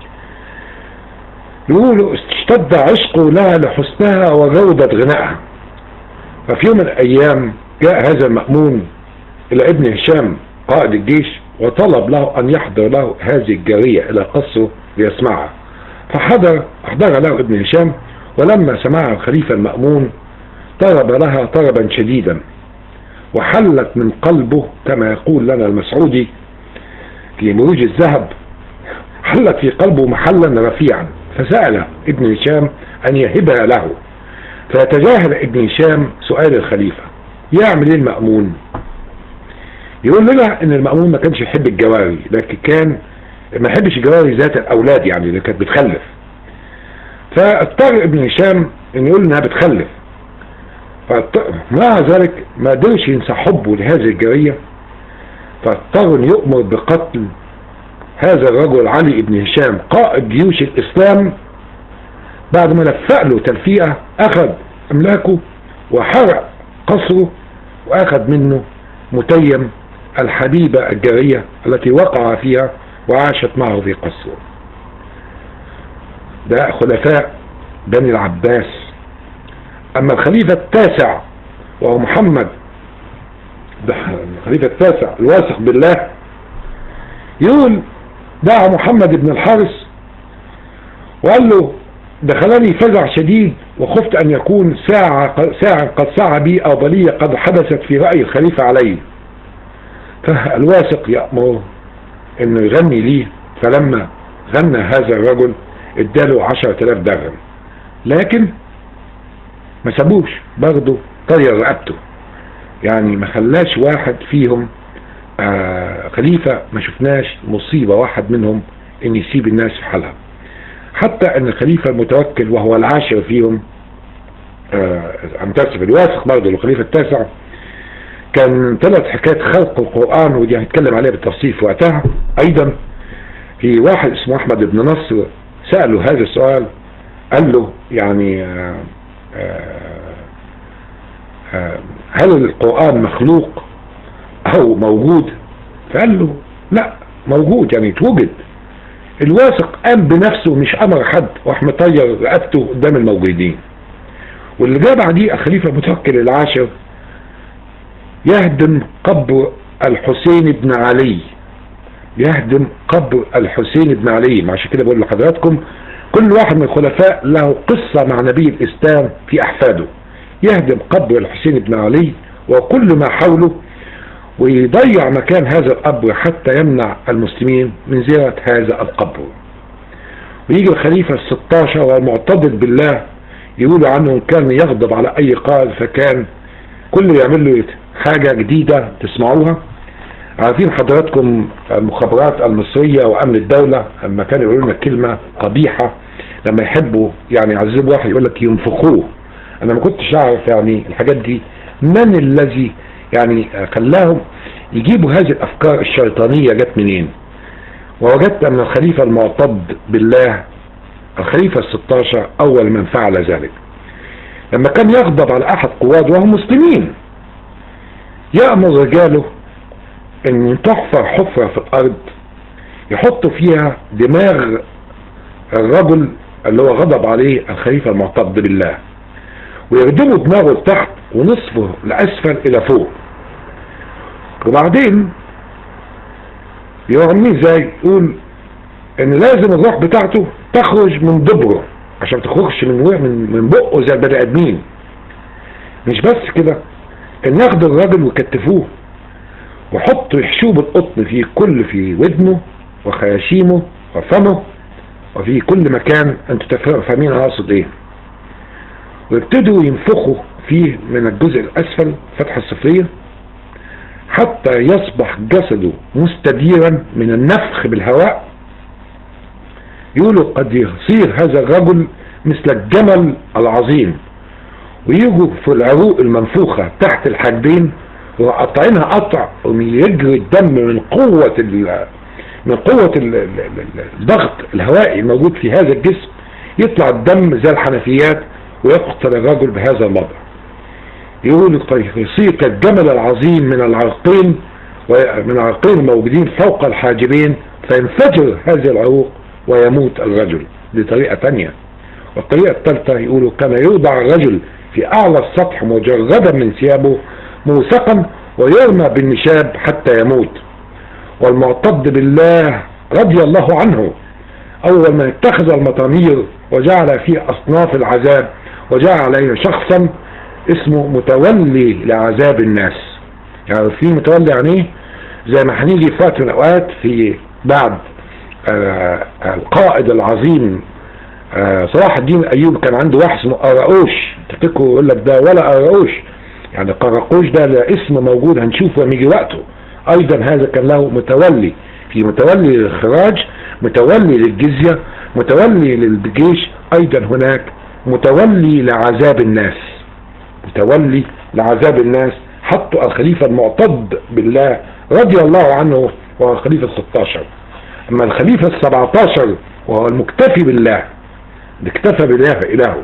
يقولوا اشتد عشقه لها لحسنها وجودة غنائها ففي يوم من الأيام جاء هذا المأمون إلى ابن هشام قائد الجيش وطلب له أن يحضر له هذه الجارية إلى قصره ليسمعها فحضر أحضر له ابن هشام ولما سمعها الخليفة المأمون طلب لها طلبا شديدا وحلت من قلبه كما يقول لنا المسعودي في مروج الذهب حلت في قلبه محلا رفيعا فسأل ابن هشام أن يهبها له فيتجاهل ابن هشام سؤال الخليفة يعمل ايه المأمون يقول لنا ان المأمون ما كانش يحب الجواري لكن كان ما يحبش الجواري ذات الاولاد يعني اللي كانت بتخلف فاضطر ابن هشام ان يقول انها بتخلف فاضطر- مع ذلك ما قدرش ينسى حبه لهذه الجارية فاضطر ان يؤمر بقتل هذا الرجل علي بن هشام قائد جيوش الاسلام بعد ما لفق له تلفيقة اخذ املاكه وحرق قصره واخذ منه متيم الحبيبة الجارية التي وقع فيها وعاشت معه في قصره ده خلفاء بني العباس اما الخليفة التاسع وهو محمد ده الخليفة التاسع الواثق بالله يقول دعا محمد بن الحارث وقال له دخلني فزع شديد وخفت ان يكون ساعة ساعة قد سعى بي او بلية قد حدثت في رأي الخليفة علي فالواثق يأمر انه يغني ليه فلما غنى هذا الرجل اداله عشرة الاف درهم لكن ما سابوش برضه طير رقبته يعني ما خلاش واحد فيهم آه خليفة ما شفناش مصيبة واحد منهم ان يسيب الناس في حالها حتى ان الخليفة المتوكل وهو العاشر فيهم آه امتاسف الواثق برضه الخليفة التاسع كان ثلاث حكاية خلق القرآن ودي هنتكلم عليها بالتفصيل في وقتها ايضا في واحد اسمه احمد بن نصر سأله هذا السؤال قال له يعني آه آه آه هل القرآن مخلوق او موجود فقال له لا موجود يعني اتوجد الواثق قام بنفسه مش امر حد راح مطير رقبته قدام الموجودين واللي جاء بعديه الخليفة المتوكل العاشر يهدم قبر الحسين بن علي يهدم قبر الحسين بن علي عشان كده بقول لحضراتكم كل واحد من الخلفاء له قصة مع نبي الإسلام في أحفاده يهدم قبر الحسين بن علي وكل ما حوله ويضيع مكان هذا القبر حتى يمنع المسلمين من زيارة هذا القبر ويجي الخليفة الستاشر والمعتضد بالله يقولوا عنه كان يغضب على أي قائد فكان كله يعمل له حاجة جديدة تسمعوها عارفين حضراتكم المخابرات المصرية وأمن الدولة لما كانوا يقولوا لنا كلمة قبيحة لما يحبوا يعني يعذبوا واحد يقول لك ينفخوه أنا ما كنتش أعرف يعني الحاجات دي من الذي يعني خلاهم يجيبوا هذه الأفكار الشيطانية جت منين ووجدت أن الخليفة المعتض بالله الخليفة الستاشر أول من فعل ذلك لما كان يغضب على أحد قواد وهم مسلمين يأمر رجاله ان تحفر حفرة في الارض يحطوا فيها دماغ الرجل اللي هو غضب عليه الخليفة المعتض بالله ويردموا دماغه لتحت ونصفه لأسفل إلى فوق وبعدين يرميه ازاي يقول ان لازم الروح بتاعته تخرج من دبره عشان تخرجش من من من بقه زي البني ادمين مش بس كده ان ياخدوا الراجل ويكتفوه وحطوا يحشوب القطن في كل في ودنه وخياشيمه وفمه وفي كل مكان انتوا فاهمين انا اقصد ايه ويبتدوا ينفخوا فيه من الجزء الاسفل فتحة الصفرية حتى يصبح جسده مستديرا من النفخ بالهواء يقولوا قد يصير هذا الرجل مثل الجمل العظيم ويجوا في العروق المنفوخة تحت الحاجبين وقطعينها قطع ويجري الدم من قوة من قوة الضغط الهوائي الموجود في هذا الجسم يطلع الدم زي الحنفيات ويقتل الرجل بهذا الوضع يقول يصير كالجمل العظيم من العرقين من العرقين الموجودين فوق الحاجبين فينفجر هذه العروق ويموت الرجل دي طريقة تانية والطريقة الثالثة يقولوا كان يوضع الرجل في أعلى السطح مجردا من ثيابه موثقا ويرمى بالنشاب حتى يموت والمعتض بالله رضي الله عنه أول من اتخذ المطامير وجعل فيه أصناف العذاب وجعل عليه شخصا اسمه متولي لعذاب الناس يعني في متولي يعني ايه زي ما هنيجي في وقت من الأوقات في بعد آه القائد العظيم آه صلاح الدين الأيوب كان عنده واحد اسمه قراقوش تفتكروا يقول لك ده ولا قراقوش يعني قراقوش ده, ده اسم موجود هنشوفه لما يجي وقته ايضا هذا كان له متولي في متولي للخراج متولي للجزية متولي للجيش ايضا هناك متولي لعذاب الناس متولي لعذاب الناس حطوا الخليفة المعتد بالله رضي الله عنه وهو الخليفة الستاشر اما الخليفة السبعتاشر وهو المكتفي بالله اللي اكتفى بالله إلهه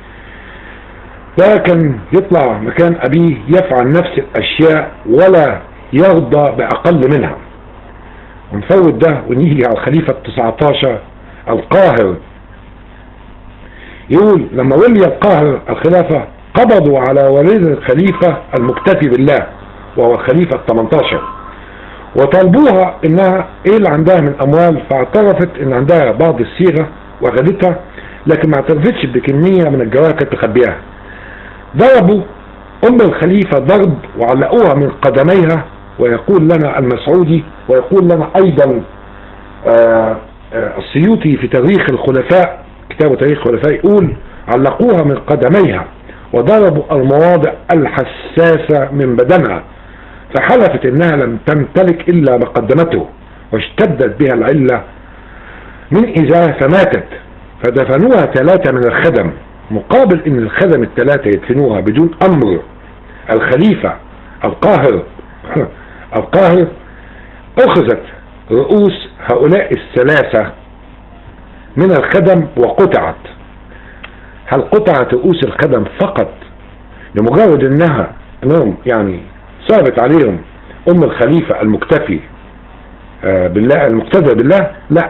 ده كان يطلع مكان أبيه يفعل نفس الأشياء ولا يرضى بأقل منها ونفوت ده ونيجي على الخليفة التسعتاشر القاهر يقول لما ولي القاهر الخلافة قبضوا على ولي الخليفة المكتفي بالله وهو الخليفة التمنتاشر وطالبوها انها ايه اللي عندها من اموال فاعترفت ان عندها بعض الصيغة واخدتها لكن ما اعترفتش بكمية من الجواهر كانت تخبيها ضربوا ام الخليفة ضرب وعلقوها من قدميها ويقول لنا المسعودي ويقول لنا ايضا آه آه السيوطي في تاريخ الخلفاء كتاب تاريخ الخلفاء يقول علقوها من قدميها وضربوا المواضع الحساسة من بدنها فحلفت انها لم تمتلك الا ما قدمته واشتدت بها العلة من ازاها فماتت فدفنوها ثلاثة من الخدم مقابل ان الخدم الثلاثة يدفنوها بدون امر الخليفة القاهر القاهر اخذت رؤوس هؤلاء الثلاثة من الخدم وقطعت هل قطعت رؤوس الخدم فقط لمجرد انها انهم يعني صابت عليهم ام الخليفة المكتفي آه بالله المقتدى بالله لا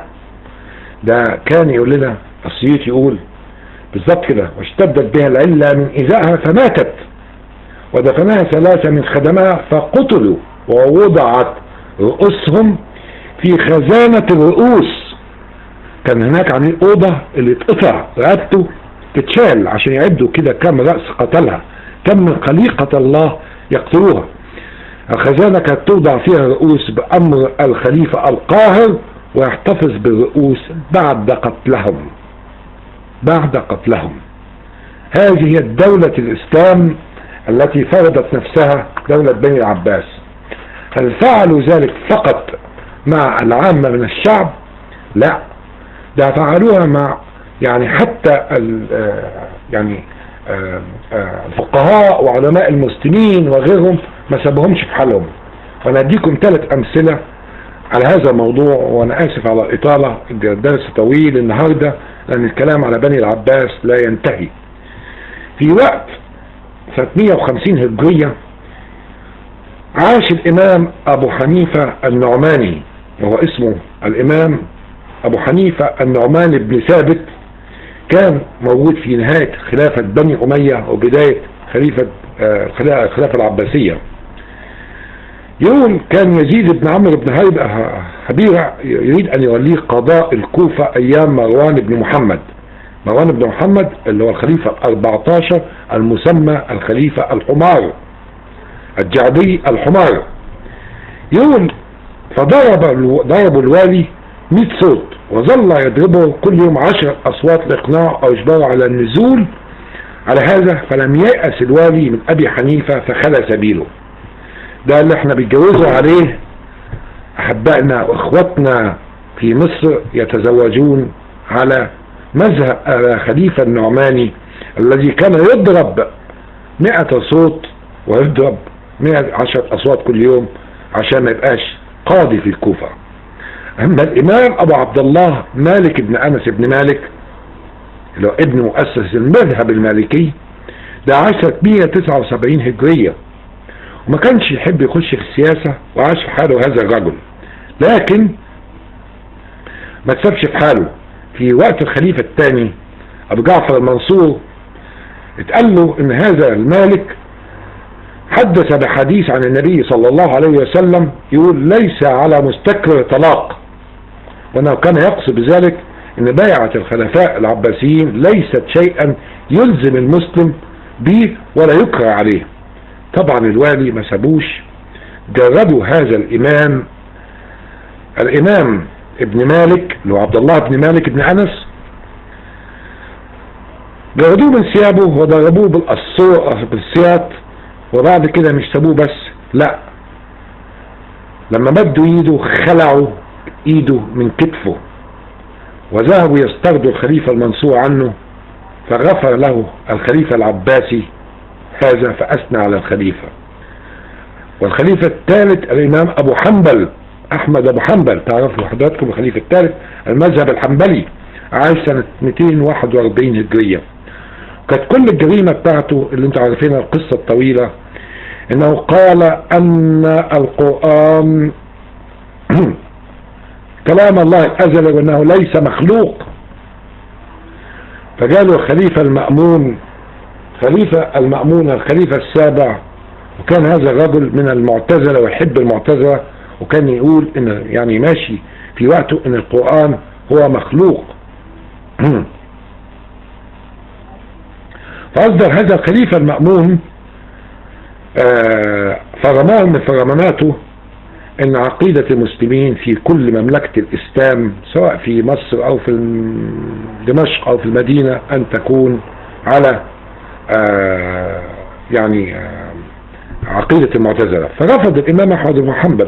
ده كان يقول لنا السيوط يقول بالظبط كده واشتدت بها العلة من إزائها فماتت ودفنها ثلاثة من خدمها فقتلوا ووضعت رؤوسهم في خزانة الرؤوس كان هناك عن أوضة اللي اتقطع رقبته تتشال عشان يعدوا كده كم رأس قتلها كم من خليقة الله يقتلوها الخزانة كانت توضع فيها رؤوس بأمر الخليفة القاهر ويحتفظ بالرؤوس بعد قتلهم بعد قتلهم هذه هي الدولة الإسلام التي فرضت نفسها دولة بني العباس هل فعلوا ذلك فقط مع العامة من الشعب لا ده فعلوها مع يعني حتى يعني الفقهاء وعلماء المسلمين وغيرهم ما سابوهمش في حالهم وانا اديكم ثلاث امثلة على هذا الموضوع وانا اسف على الاطالة الدرس طويل النهاردة لان الكلام على بني العباس لا ينتهي في وقت سنة 150 هجرية عاش الامام ابو حنيفة النعماني وهو اسمه الامام ابو حنيفة النعمان بن ثابت كان موجود في نهاية خلافة بني امية وبداية خليفة الخلافة العباسية يقول كان يزيد بن عمرو بن هبيرة يريد ان يوليه قضاء الكوفة ايام مروان بن محمد مروان بن محمد اللي هو الخليفة الاربعتاشر المسمى الخليفة الحمار الجعدي الحمار يقول فضرب ضربوا الوالي 100 صوت وظل يضربه كل يوم عشر اصوات لاقناع او اجباره على النزول على هذا فلم ييأس الوالي من ابي حنيفة فخلى سبيله ده اللي احنا بيتجوزوا عليه احبائنا واخواتنا في مصر يتزوجون على مذهب خليفة النعماني الذي كان يضرب مئة صوت ويضرب مئة عشر اصوات كل يوم عشان ما يبقاش قاضي في الكوفة اما الامام ابو عبد الله مالك بن انس بن مالك اللي هو ابن مؤسس المذهب المالكي ده عاش 179 هجرية وما كانش يحب يخش في السياسة وعاش في حاله هذا الرجل لكن ما تسابش في حاله في وقت الخليفة الثاني ابو جعفر المنصور اتقال له ان هذا المالك حدث بحديث عن النبي صلى الله عليه وسلم يقول ليس على مستكر طلاق وانه كان يقصد بذلك ان بيعة الخلفاء العباسيين ليست شيئا يلزم المسلم به ولا يكره عليه طبعا الوالي ما سابوش جردوا هذا الامام الامام ابن مالك اللي هو عبد الله بن مالك بن انس جردوه من ثيابه وضربوه بالسياط وبعد كده مش سابوه بس لا لما مدوا ايده خلعوا ايده من كتفه وذهبوا يسترضوا الخليفة المنصور عنه فغفر له الخليفة العباسي هذا فأثنى على الخليفة والخليفة الثالث الإمام أبو حنبل أحمد أبو حنبل تعرفوا حضراتكم الخليفة الثالث المذهب الحنبلي عاش سنة 241 هجرية كانت كل الجريمة بتاعته اللي انتوا عارفينها القصة الطويلة انه قال ان القرآن كلام الله الازلي وانه ليس مخلوق فقالوا الخليفة المأمون خليفة المأمون الخليفة السابع وكان هذا الرجل من المعتزلة ويحب المعتزلة وكان يقول ان يعني ماشي في وقته ان القرآن هو مخلوق فأصدر هذا الخليفة المأمون آه فرماه من فرماناته ان عقيدة المسلمين في كل مملكة الاسلام سواء في مصر او في دمشق او في المدينة ان تكون على آه يعني آه عقيدة المعتزلة فرفض الامام احمد بن حنبل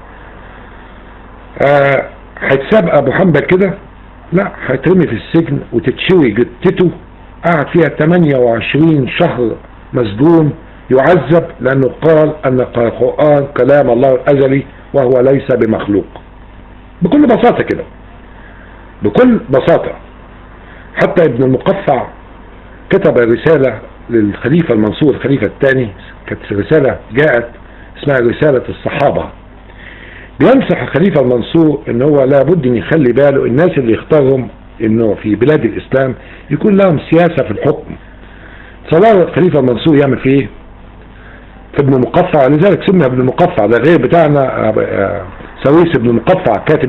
هيتساب ابو حنبل كده لا هيترمي في السجن وتتشوي جتته قعد فيها 28 شهر مسجون يعذب لأنه قال أن القرآن كلام الله الأزلي وهو ليس بمخلوق بكل بساطة كده بكل بساطة حتى ابن المقفع كتب رسالة للخليفة المنصور الخليفة الثاني كانت رسالة جاءت اسمها رسالة الصحابة بينصح الخليفة المنصور ان هو لابد ان يخلي باله الناس اللي يختارهم انه في بلاد الاسلام يكون لهم سياسة في الحكم صلاح الخليفة المنصور يعمل فيه ايه في ابن مقفع لذلك سمي ابن مقفع ده غير بتاعنا سويس ابن مقفع كاتب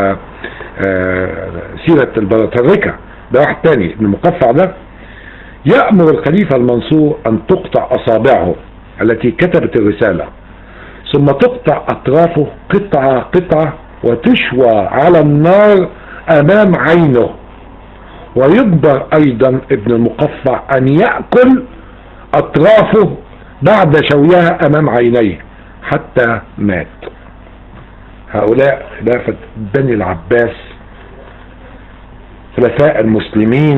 سيرة البطريكة ده واحد تاني ابن مقفع ده يأمر الخليفة المنصور ان تقطع اصابعه التي كتبت الرسالة ثم تقطع اطرافه قطعة قطعة وتشوى على النار امام عينه ويجبر ايضا ابن المقفع ان يأكل اطرافه بعد شويها امام عينيه حتى مات هؤلاء خلافة بني العباس خلفاء المسلمين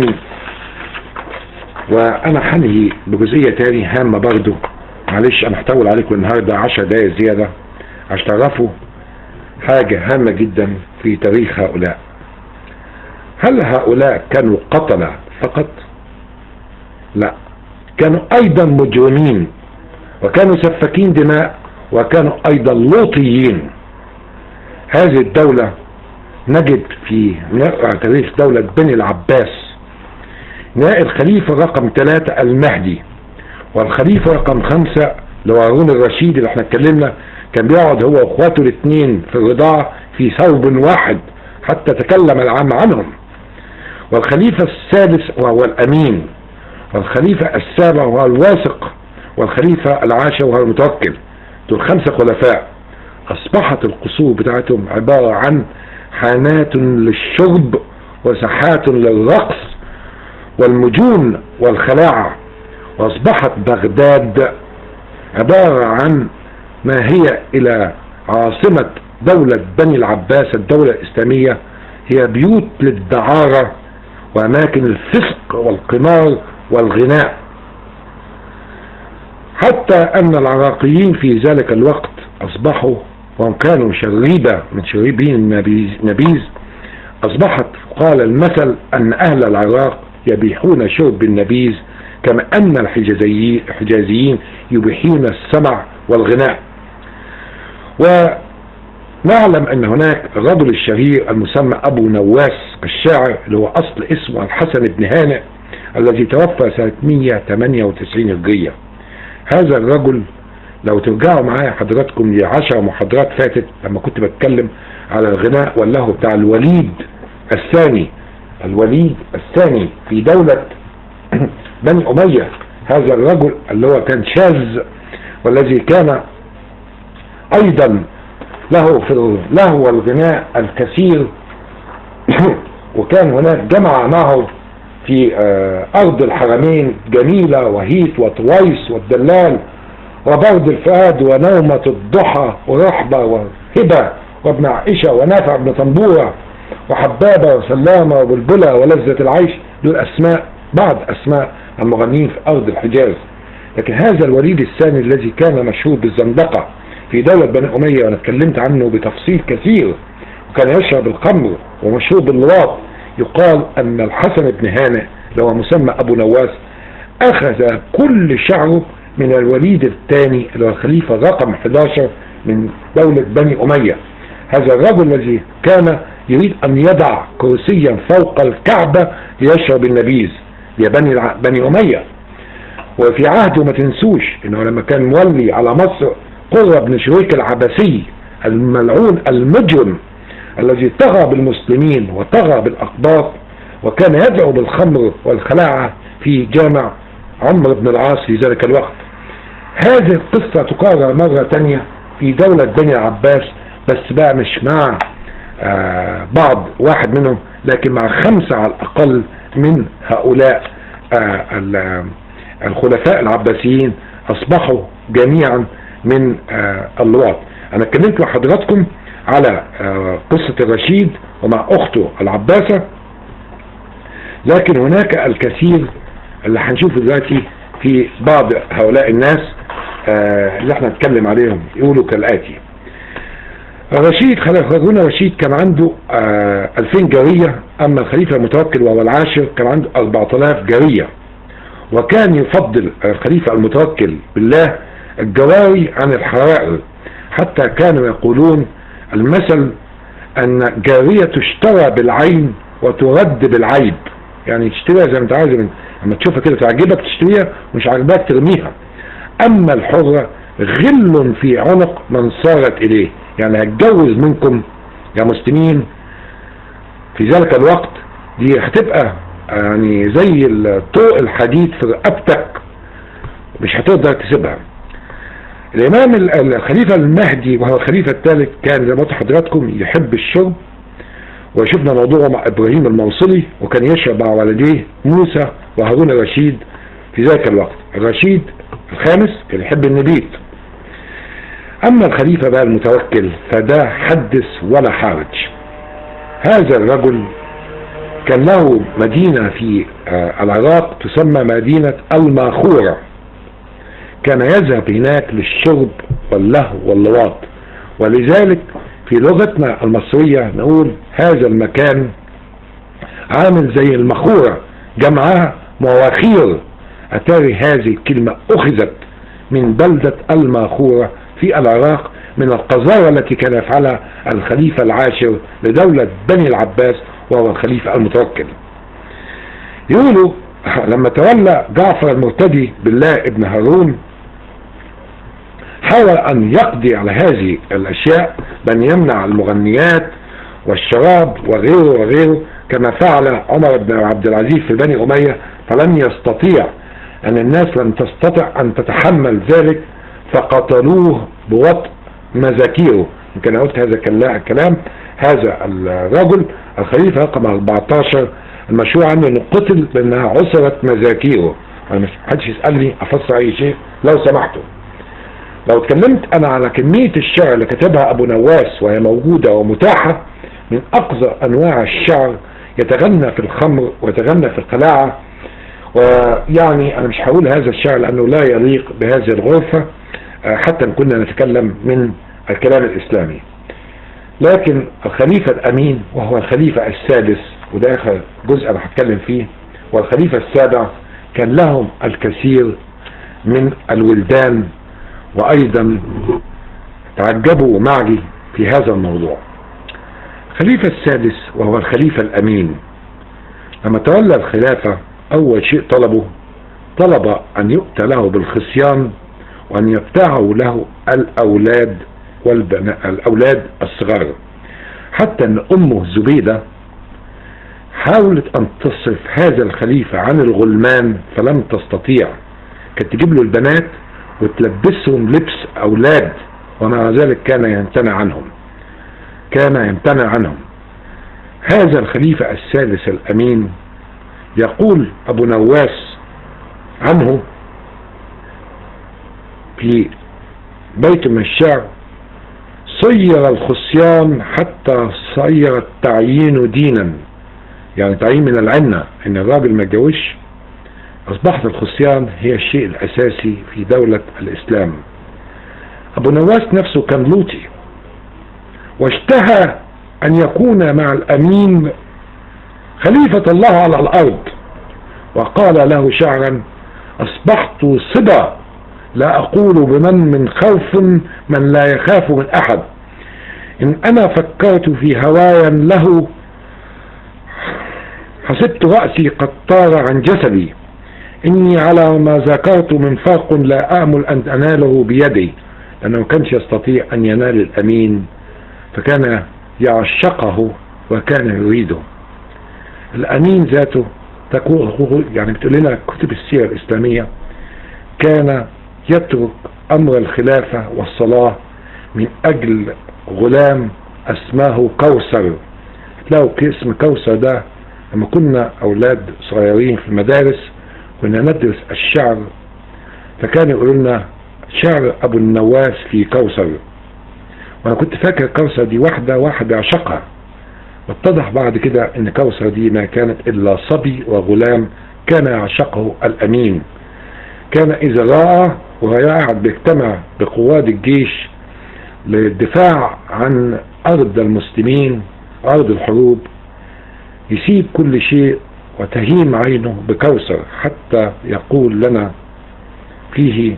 وانا حنهي بجزئية تاني هامة برضو معلش انا هطول عليكم النهاردة عشر دقايق زيادة عشان تعرفوا حاجة هامة جدا في تاريخ هؤلاء هل هؤلاء كانوا قتلة فقط لا كانوا ايضا مجرمين وكانوا سفاكين دماء وكانوا ايضا لوطيين هذه الدولة نجد في نقرأ تاريخ دولة بني العباس نلاقي الخليفة رقم ثلاثة المهدي والخليفة رقم خمسة اللي هو هارون الرشيد اللي احنا اتكلمنا كان بيقعد هو واخواته الاثنين في الرضاعة في ثوب واحد حتى تكلم العام عنهم والخليفة السادس وهو الأمين والخليفة السابع وهو الواثق والخليفة العاشر وهو المتوكل دول خمسة خلفاء أصبحت القصور بتاعتهم عبارة عن حانات للشرب وساحات للرقص والمجون والخلاعة وأصبحت بغداد عبارة عن ما هي إلى عاصمة دولة بني العباس الدولة الإسلامية هي بيوت للدعارة وأماكن الفسق والقمار والغناء حتى أن العراقيين في ذلك الوقت أصبحوا وهم كانوا شريبة من شريبين النبيذ أصبحت قال المثل أن أهل العراق يبيحون شرب النبيذ كما أن الحجازيين يبيحون السمع والغناء ونعلم أن هناك الرجل الشهير المسمى أبو نواس الشاعر اللي هو أصل اسمه الحسن بن هانئ الذي توفى سنة 198 هجرية هذا الرجل لو ترجعوا معايا حضراتكم لعشر محاضرات فاتت لما كنت بتكلم على الغناء واللهو بتاع الوليد الثاني الوليد الثاني في دولة بني أمية هذا الرجل اللي هو كان شاذ والذي كان أيضا له في اللهو والغناء الكثير وكان هناك جمع معه في أرض الحرمين جميلة وهيت وطويس والدلال وبرد الفؤاد ونومة الضحى ورحبة هبة وابن عائشة ونافع بن طنبورة وحبابة وسلامة وبلبلة ولذة العيش دول أسماء بعض أسماء المغنيين في أرض الحجاز لكن هذا الوليد الثاني الذي كان مشهور بالزندقة في دولة بني أمية وأنا اتكلمت عنه بتفصيل كثير وكان يشرب الخمر ومشهور باللواط يقال أن الحسن بن هانئ اللي هو مسمى أبو نواس أخذ كل شعره من الوليد الثاني اللي هو الخليفة رقم 11 من دولة بني أمية هذا الرجل الذي كان يريد أن يضع كرسيا فوق الكعبة ليشرب النبيذ لبني الع- بني أمية وفي عهده ما تنسوش انه لما كان مولي على مصر قرة بن شريك العبسي الملعون المجرم الذي طغى بالمسلمين وطغى بالأقباط وكان يدعو بالخمر والخلاعة في جامع عمرو بن العاص في ذلك الوقت هذه القصة تكرر مرة تانية في دولة بني العباس بس بقى مش مع آه بعض واحد منهم لكن مع خمسة على الأقل من هؤلاء آه ال- الخلفاء العباسيين أصبحوا جميعا من آه اللواط أنا اتكلمت مع حضراتكم على آه قصة الرشيد ومع أخته العباسة لكن هناك الكثير اللي هنشوفه دلوقتي في بعض هؤلاء الناس آه اللي احنا نتكلم عليهم يقولوا كالآتي رشيد خليفة رشيد كان عنده آه 2000 جارية أما الخليفة المتوكل وهو العاشر كان عنده 4000 جارية وكان يفضل الخليفة المتوكل بالله الجواري عن الحرائر حتى كانوا يقولون المثل أن جارية تشترى بالعين وترد بالعيب يعني تشتريها زي ما انت عايز من- لما تشوفها كده تعجبك تشتريها مش عاجباك ترميها اما الحرة غل في عنق من صارت اليه يعني هتجوز منكم يا مسلمين في ذلك الوقت دي هتبقى يعني زي الطوق الحديد في رقبتك مش هتقدر تسيبها الامام ال- الخليفة المهدي وهو الخليفة الثالث كان زي ما قلت لحضراتكم يحب الشرب وشفنا موضوعه مع ابراهيم الموصلي وكان يشرب مع والديه موسى وهارون الرشيد في ذلك الوقت الرشيد الخامس كان يحب النبيت اما الخليفة بقى المتوكل فده حدث ولا حرج هذا الرجل كان له مدينة في آه، العراق تسمى مدينة الماخورة كان يذهب هناك للشرب واللهو واللواط ولذلك في لغتنا المصرية نقول هذا المكان عامل زي المخورة جمعها مواخير أتاري هذه الكلمة أخذت من بلدة الماخورة في العراق من القذارة التي كان يفعلها الخليفة العاشر لدولة بني العباس وهو الخليفة المتوكل يقولوا لما تولى جعفر المرتدي بالله ابن هارون حاول أن يقضي على هذه الأشياء بأن يمنع المغنيات والشراب وغيره وغيره كما فعل عمر بن عبد العزيز في بني أمية فلم يستطيع أن الناس لم تستطع أن تتحمل ذلك فقتلوه بوطء مذاكيره يمكن أنا قلت هذا الكلا- الكلام هذا الرجل الخليفة رقم 14 المشهور عنه انه قتل لانها عسرت مذاكيره انا مش حدش يسألني افسر اي شيء لو سمحتوا لو اتكلمت انا على كمية الشعر اللي كتبها ابو نواس وهي موجودة ومتاحة من اقذر انواع الشعر يتغنى في الخمر ويتغنى في القلاعة ويعني انا مش هقول هذا الشعر لانه لا يليق بهذه الغرفة آه، حتى ان كنا نتكلم من الكلام الاسلامي لكن الخليفة الامين وهو الخليفة السادس وده اخر جزء انا هتكلم فيه والخليفة السابع كان لهم الكثير من الولدان وايضا تعجبوا معي في هذا الموضوع الخليفة السادس وهو الخليفة الامين لما تولى الخلافة اول شيء طلبه طلب ان يؤتى له بالخصيان وان يبتعوا له الاولاد والبناء الاولاد الصغار حتى ان امه زبيدة حاولت ان تصرف هذا الخليفة عن الغلمان فلم تستطيع كانت تجيب له البنات وتلبسهم لبس اولاد ومع ذلك كان يمتنع عنهم كان يمتنع عنهم هذا الخليفة السادس الامين يقول ابو نواس عنه في بيت من الشعر صير الخصيان حتى صير التعيين دينا يعني تعيين من العنة ان الراجل ما يتجوزش اصبحت الخصيان هي الشيء الاساسي في دولة الاسلام ابو نواس نفسه كان لوطي واشتهى ان يكون مع الامين خليفة الله على الارض وقال له شعرا اصبحت صبا لا اقول بمن من خوف من لا يخاف من احد ان انا فكرت في هوايا له حسبت رأسي قد طار عن جسدي إني على ما ذكرت من فرق لا آمل أن أناله بيدي لأنه كانش يستطيع أن ينال الأمين فكان يعشقه وكان يريده الأمين ذاته تقول يعني بتقول لنا كتب السيرة الإسلامية كان يترك أمر الخلافة والصلاة من أجل غلام اسماه كوثر تلاقوا اسم كوثر ده لما كنا أولاد صغيرين في المدارس كنا ندرس الشعر فكانوا يقولوا لنا شعر أبو النواس في كوثر وأنا كنت فاكر كوثر دي واحدة واحد يعشقها واتضح بعد كده ان كوثر دي ما كانت الا صبي وغلام كان يعشقه الامين كان اذا رأى وهو قاعد بيجتمع بقواد الجيش للدفاع عن ارض المسلمين ارض الحروب يسيب كل شيء وتهيم عينه بكوثر حتى يقول لنا فيه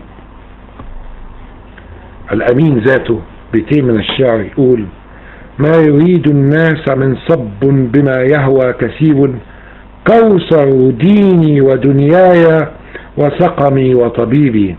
الامين ذاته بيتين من الشعر يقول ما يريد الناس من صب بما يهوى كسيب كوثر ديني ودنياي وسقمي وطبيبي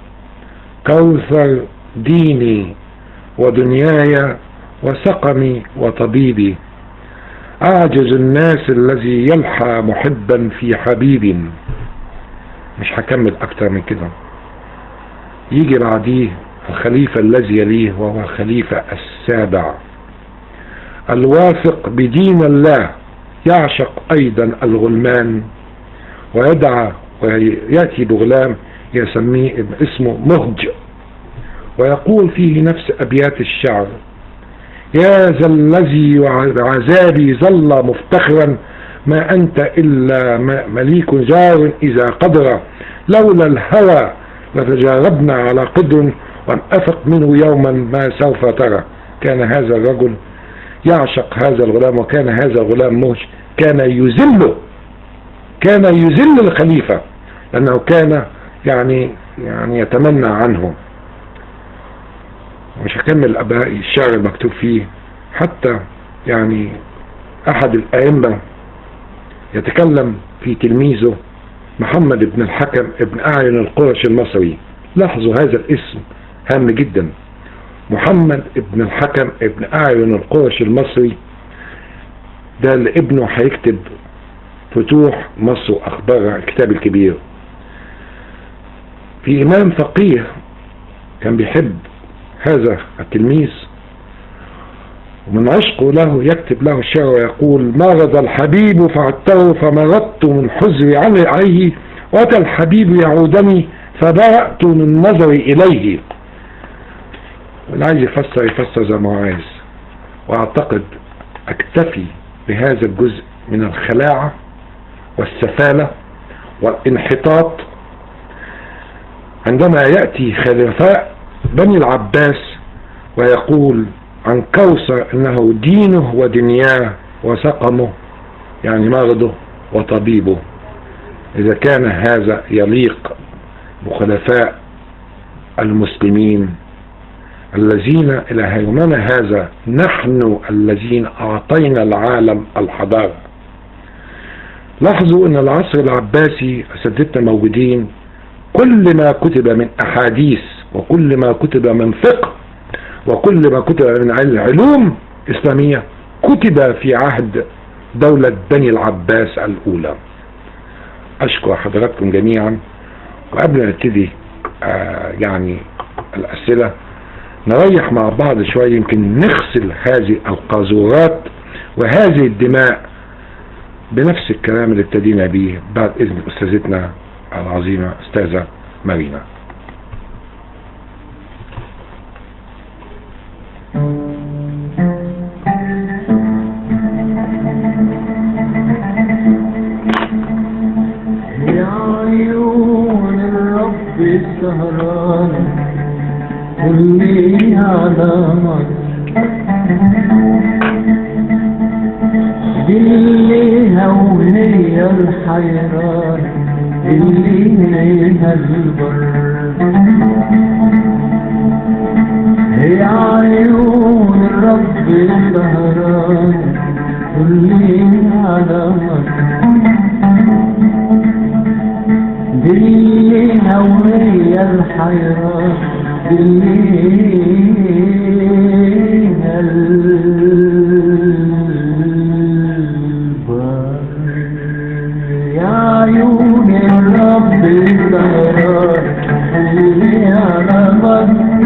كوثر ديني ودنياي وسقمي وطبيبي أعجز الناس الذي يلحى محبا في حبيب مش هكمل أكتر من كده يجي بعديه الخليفة الذي يليه وهو الخليفة السابع الواثق بدين الله يعشق أيضا الغلمان ويدعى ويأتي بغلام يسميه اسمه مهج ويقول فيه نفس أبيات الشعر يا ذا الذي عذابي ظل مفتخرا ما أنت إلا مليك جار إذا قدر لولا الهوى لتجاربنا على قدر وانأفق منه يوما ما سوف ترى كان هذا الرجل يعشق هذا الغلام وكان هذا الغلام مهج كان يذله كان يذل الخليفة لأنه كان يعني يعني يتمنى عنه مش هكمل الشعر المكتوب فيه حتى يعني أحد الأئمة يتكلم في تلميذه محمد بن الحكم ابن أعين القرش المصري لاحظوا هذا الاسم هام جدا محمد ابن الحكم ابن أعين القرش المصري ده اللي ابنه هيكتب فتوح مصر وأخبارها الكتاب الكبير في إمام فقيه كان بيحب هذا التلميذ ومن عشقه له يكتب له الشعر ويقول مرض الحبيب فعدته فمرضت من حزري عليه وأتى الحبيب يعودني فبرأت من نظري إليه واللي عايز يفسر يفسر زي ما هو عايز واعتقد اكتفي بهذا الجزء من الخلاعة والسفالة والانحطاط عندما يأتي خلفاء بني العباس ويقول عن كوثر انه دينه ودنياه وسقمه يعني مرضه وطبيبه اذا كان هذا يليق بخلفاء المسلمين الذين إلى يومنا هذا نحن الذين أعطينا العالم الحضارة لاحظوا أن العصر العباسي أساتذتنا موجودين كل ما كتب من أحاديث وكل ما كتب من فقه وكل ما كتب من علوم إسلامية كتب في عهد دولة بني العباس الأولى أشكر حضراتكم جميعا وقبل ما نبتدي آه يعني الأسئلة نريح مع بعض شوية يمكن نغسل هذه القاذورات وهذه الدماء بنفس الكلام اللي ابتدينا به بعد إذن أستاذتنا العظيمة أستاذة مارينا Thank you. السهران كلي على مصر اللي وهي الحيران اللي ليها البر هي عيون الرب السهران كلي على مصر دليها وهي الحيران دليها البر يا عيون الرب السهران اللي على مصر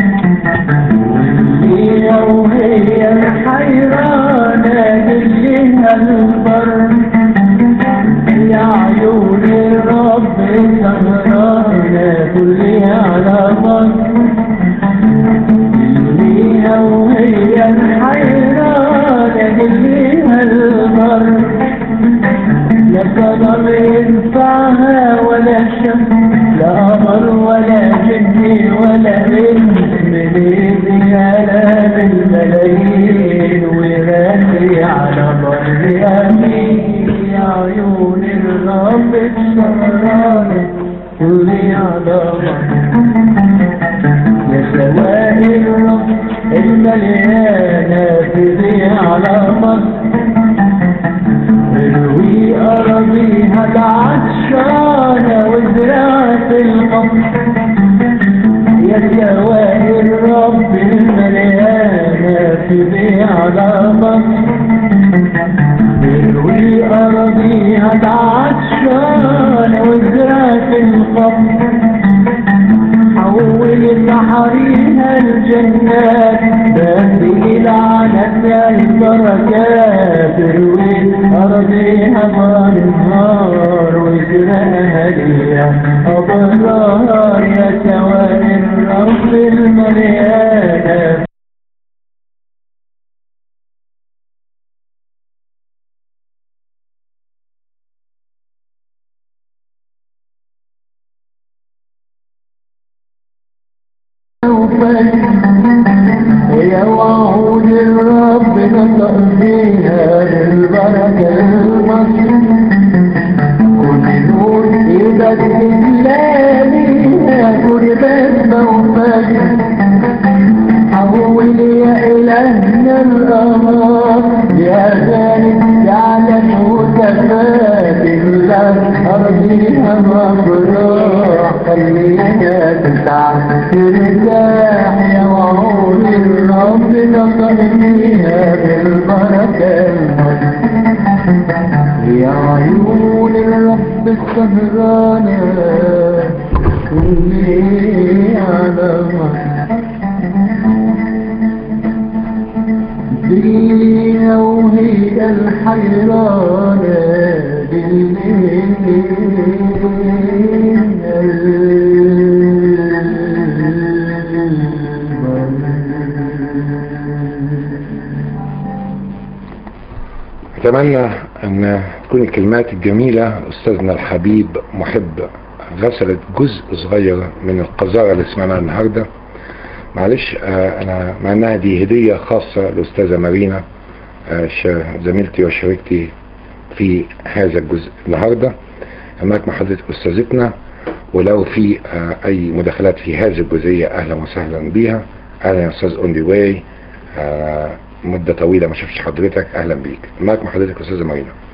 واللي وهي الحيرانة دليها البر يا عيون الرب سهرانة كلها على مصر كلها وهي الحيرانة كلها البر لا قدر ينفعها ولا شمس لا قمر ولا جن ولا انس من رجال الملايين وغالي على بر امين يا عيون الرب السهرانة كلي على يا سواء الرب المليانة تضيع على مصر روي أراضيها العطشانة وزراعة القمر يا سواء الرب المليانة تضيع على مصر روي أراضيها العطشانة وزراعة القمر حول بحريها الجنات بهدي العنب البركات روي أرضيها بالنهار وزرعها ليها أبرار يا سواد الرب المليانة يا وعود الرب نطق فيها للبركة المصر كل نور يبدل لياليها كل بسمة وفجر حول يا إلهنا الأمر يا ذلك يعلم وتفات لك أرضيها مفروح خلينا تسعى ترتاح يا وعود الرب نطق فيها بالبركة يا عيون الرب السهرانة كلي على مصر دينا وهي الحيرانة أتمنى أن تكون الكلمات الجميلة أستاذنا الحبيب محب غسلت جزء صغير من القذارة اللي سمعناها النهاردة معلش آه، أنا مع أنها دي هدية خاصة للأستاذة مارينا آه، ش- زميلتي وشريكتي في هذا الجزء النهاردة معك مع حضرتك أستاذتنا ولو في آه، أي مداخلات في هذه الجزئية أهلا وسهلا بيها أهلا يا أستاذ أون دي واي مدة طويلة ما شفتش حضرتك أهلا بيك معك مع حضرتك أستاذة مارينا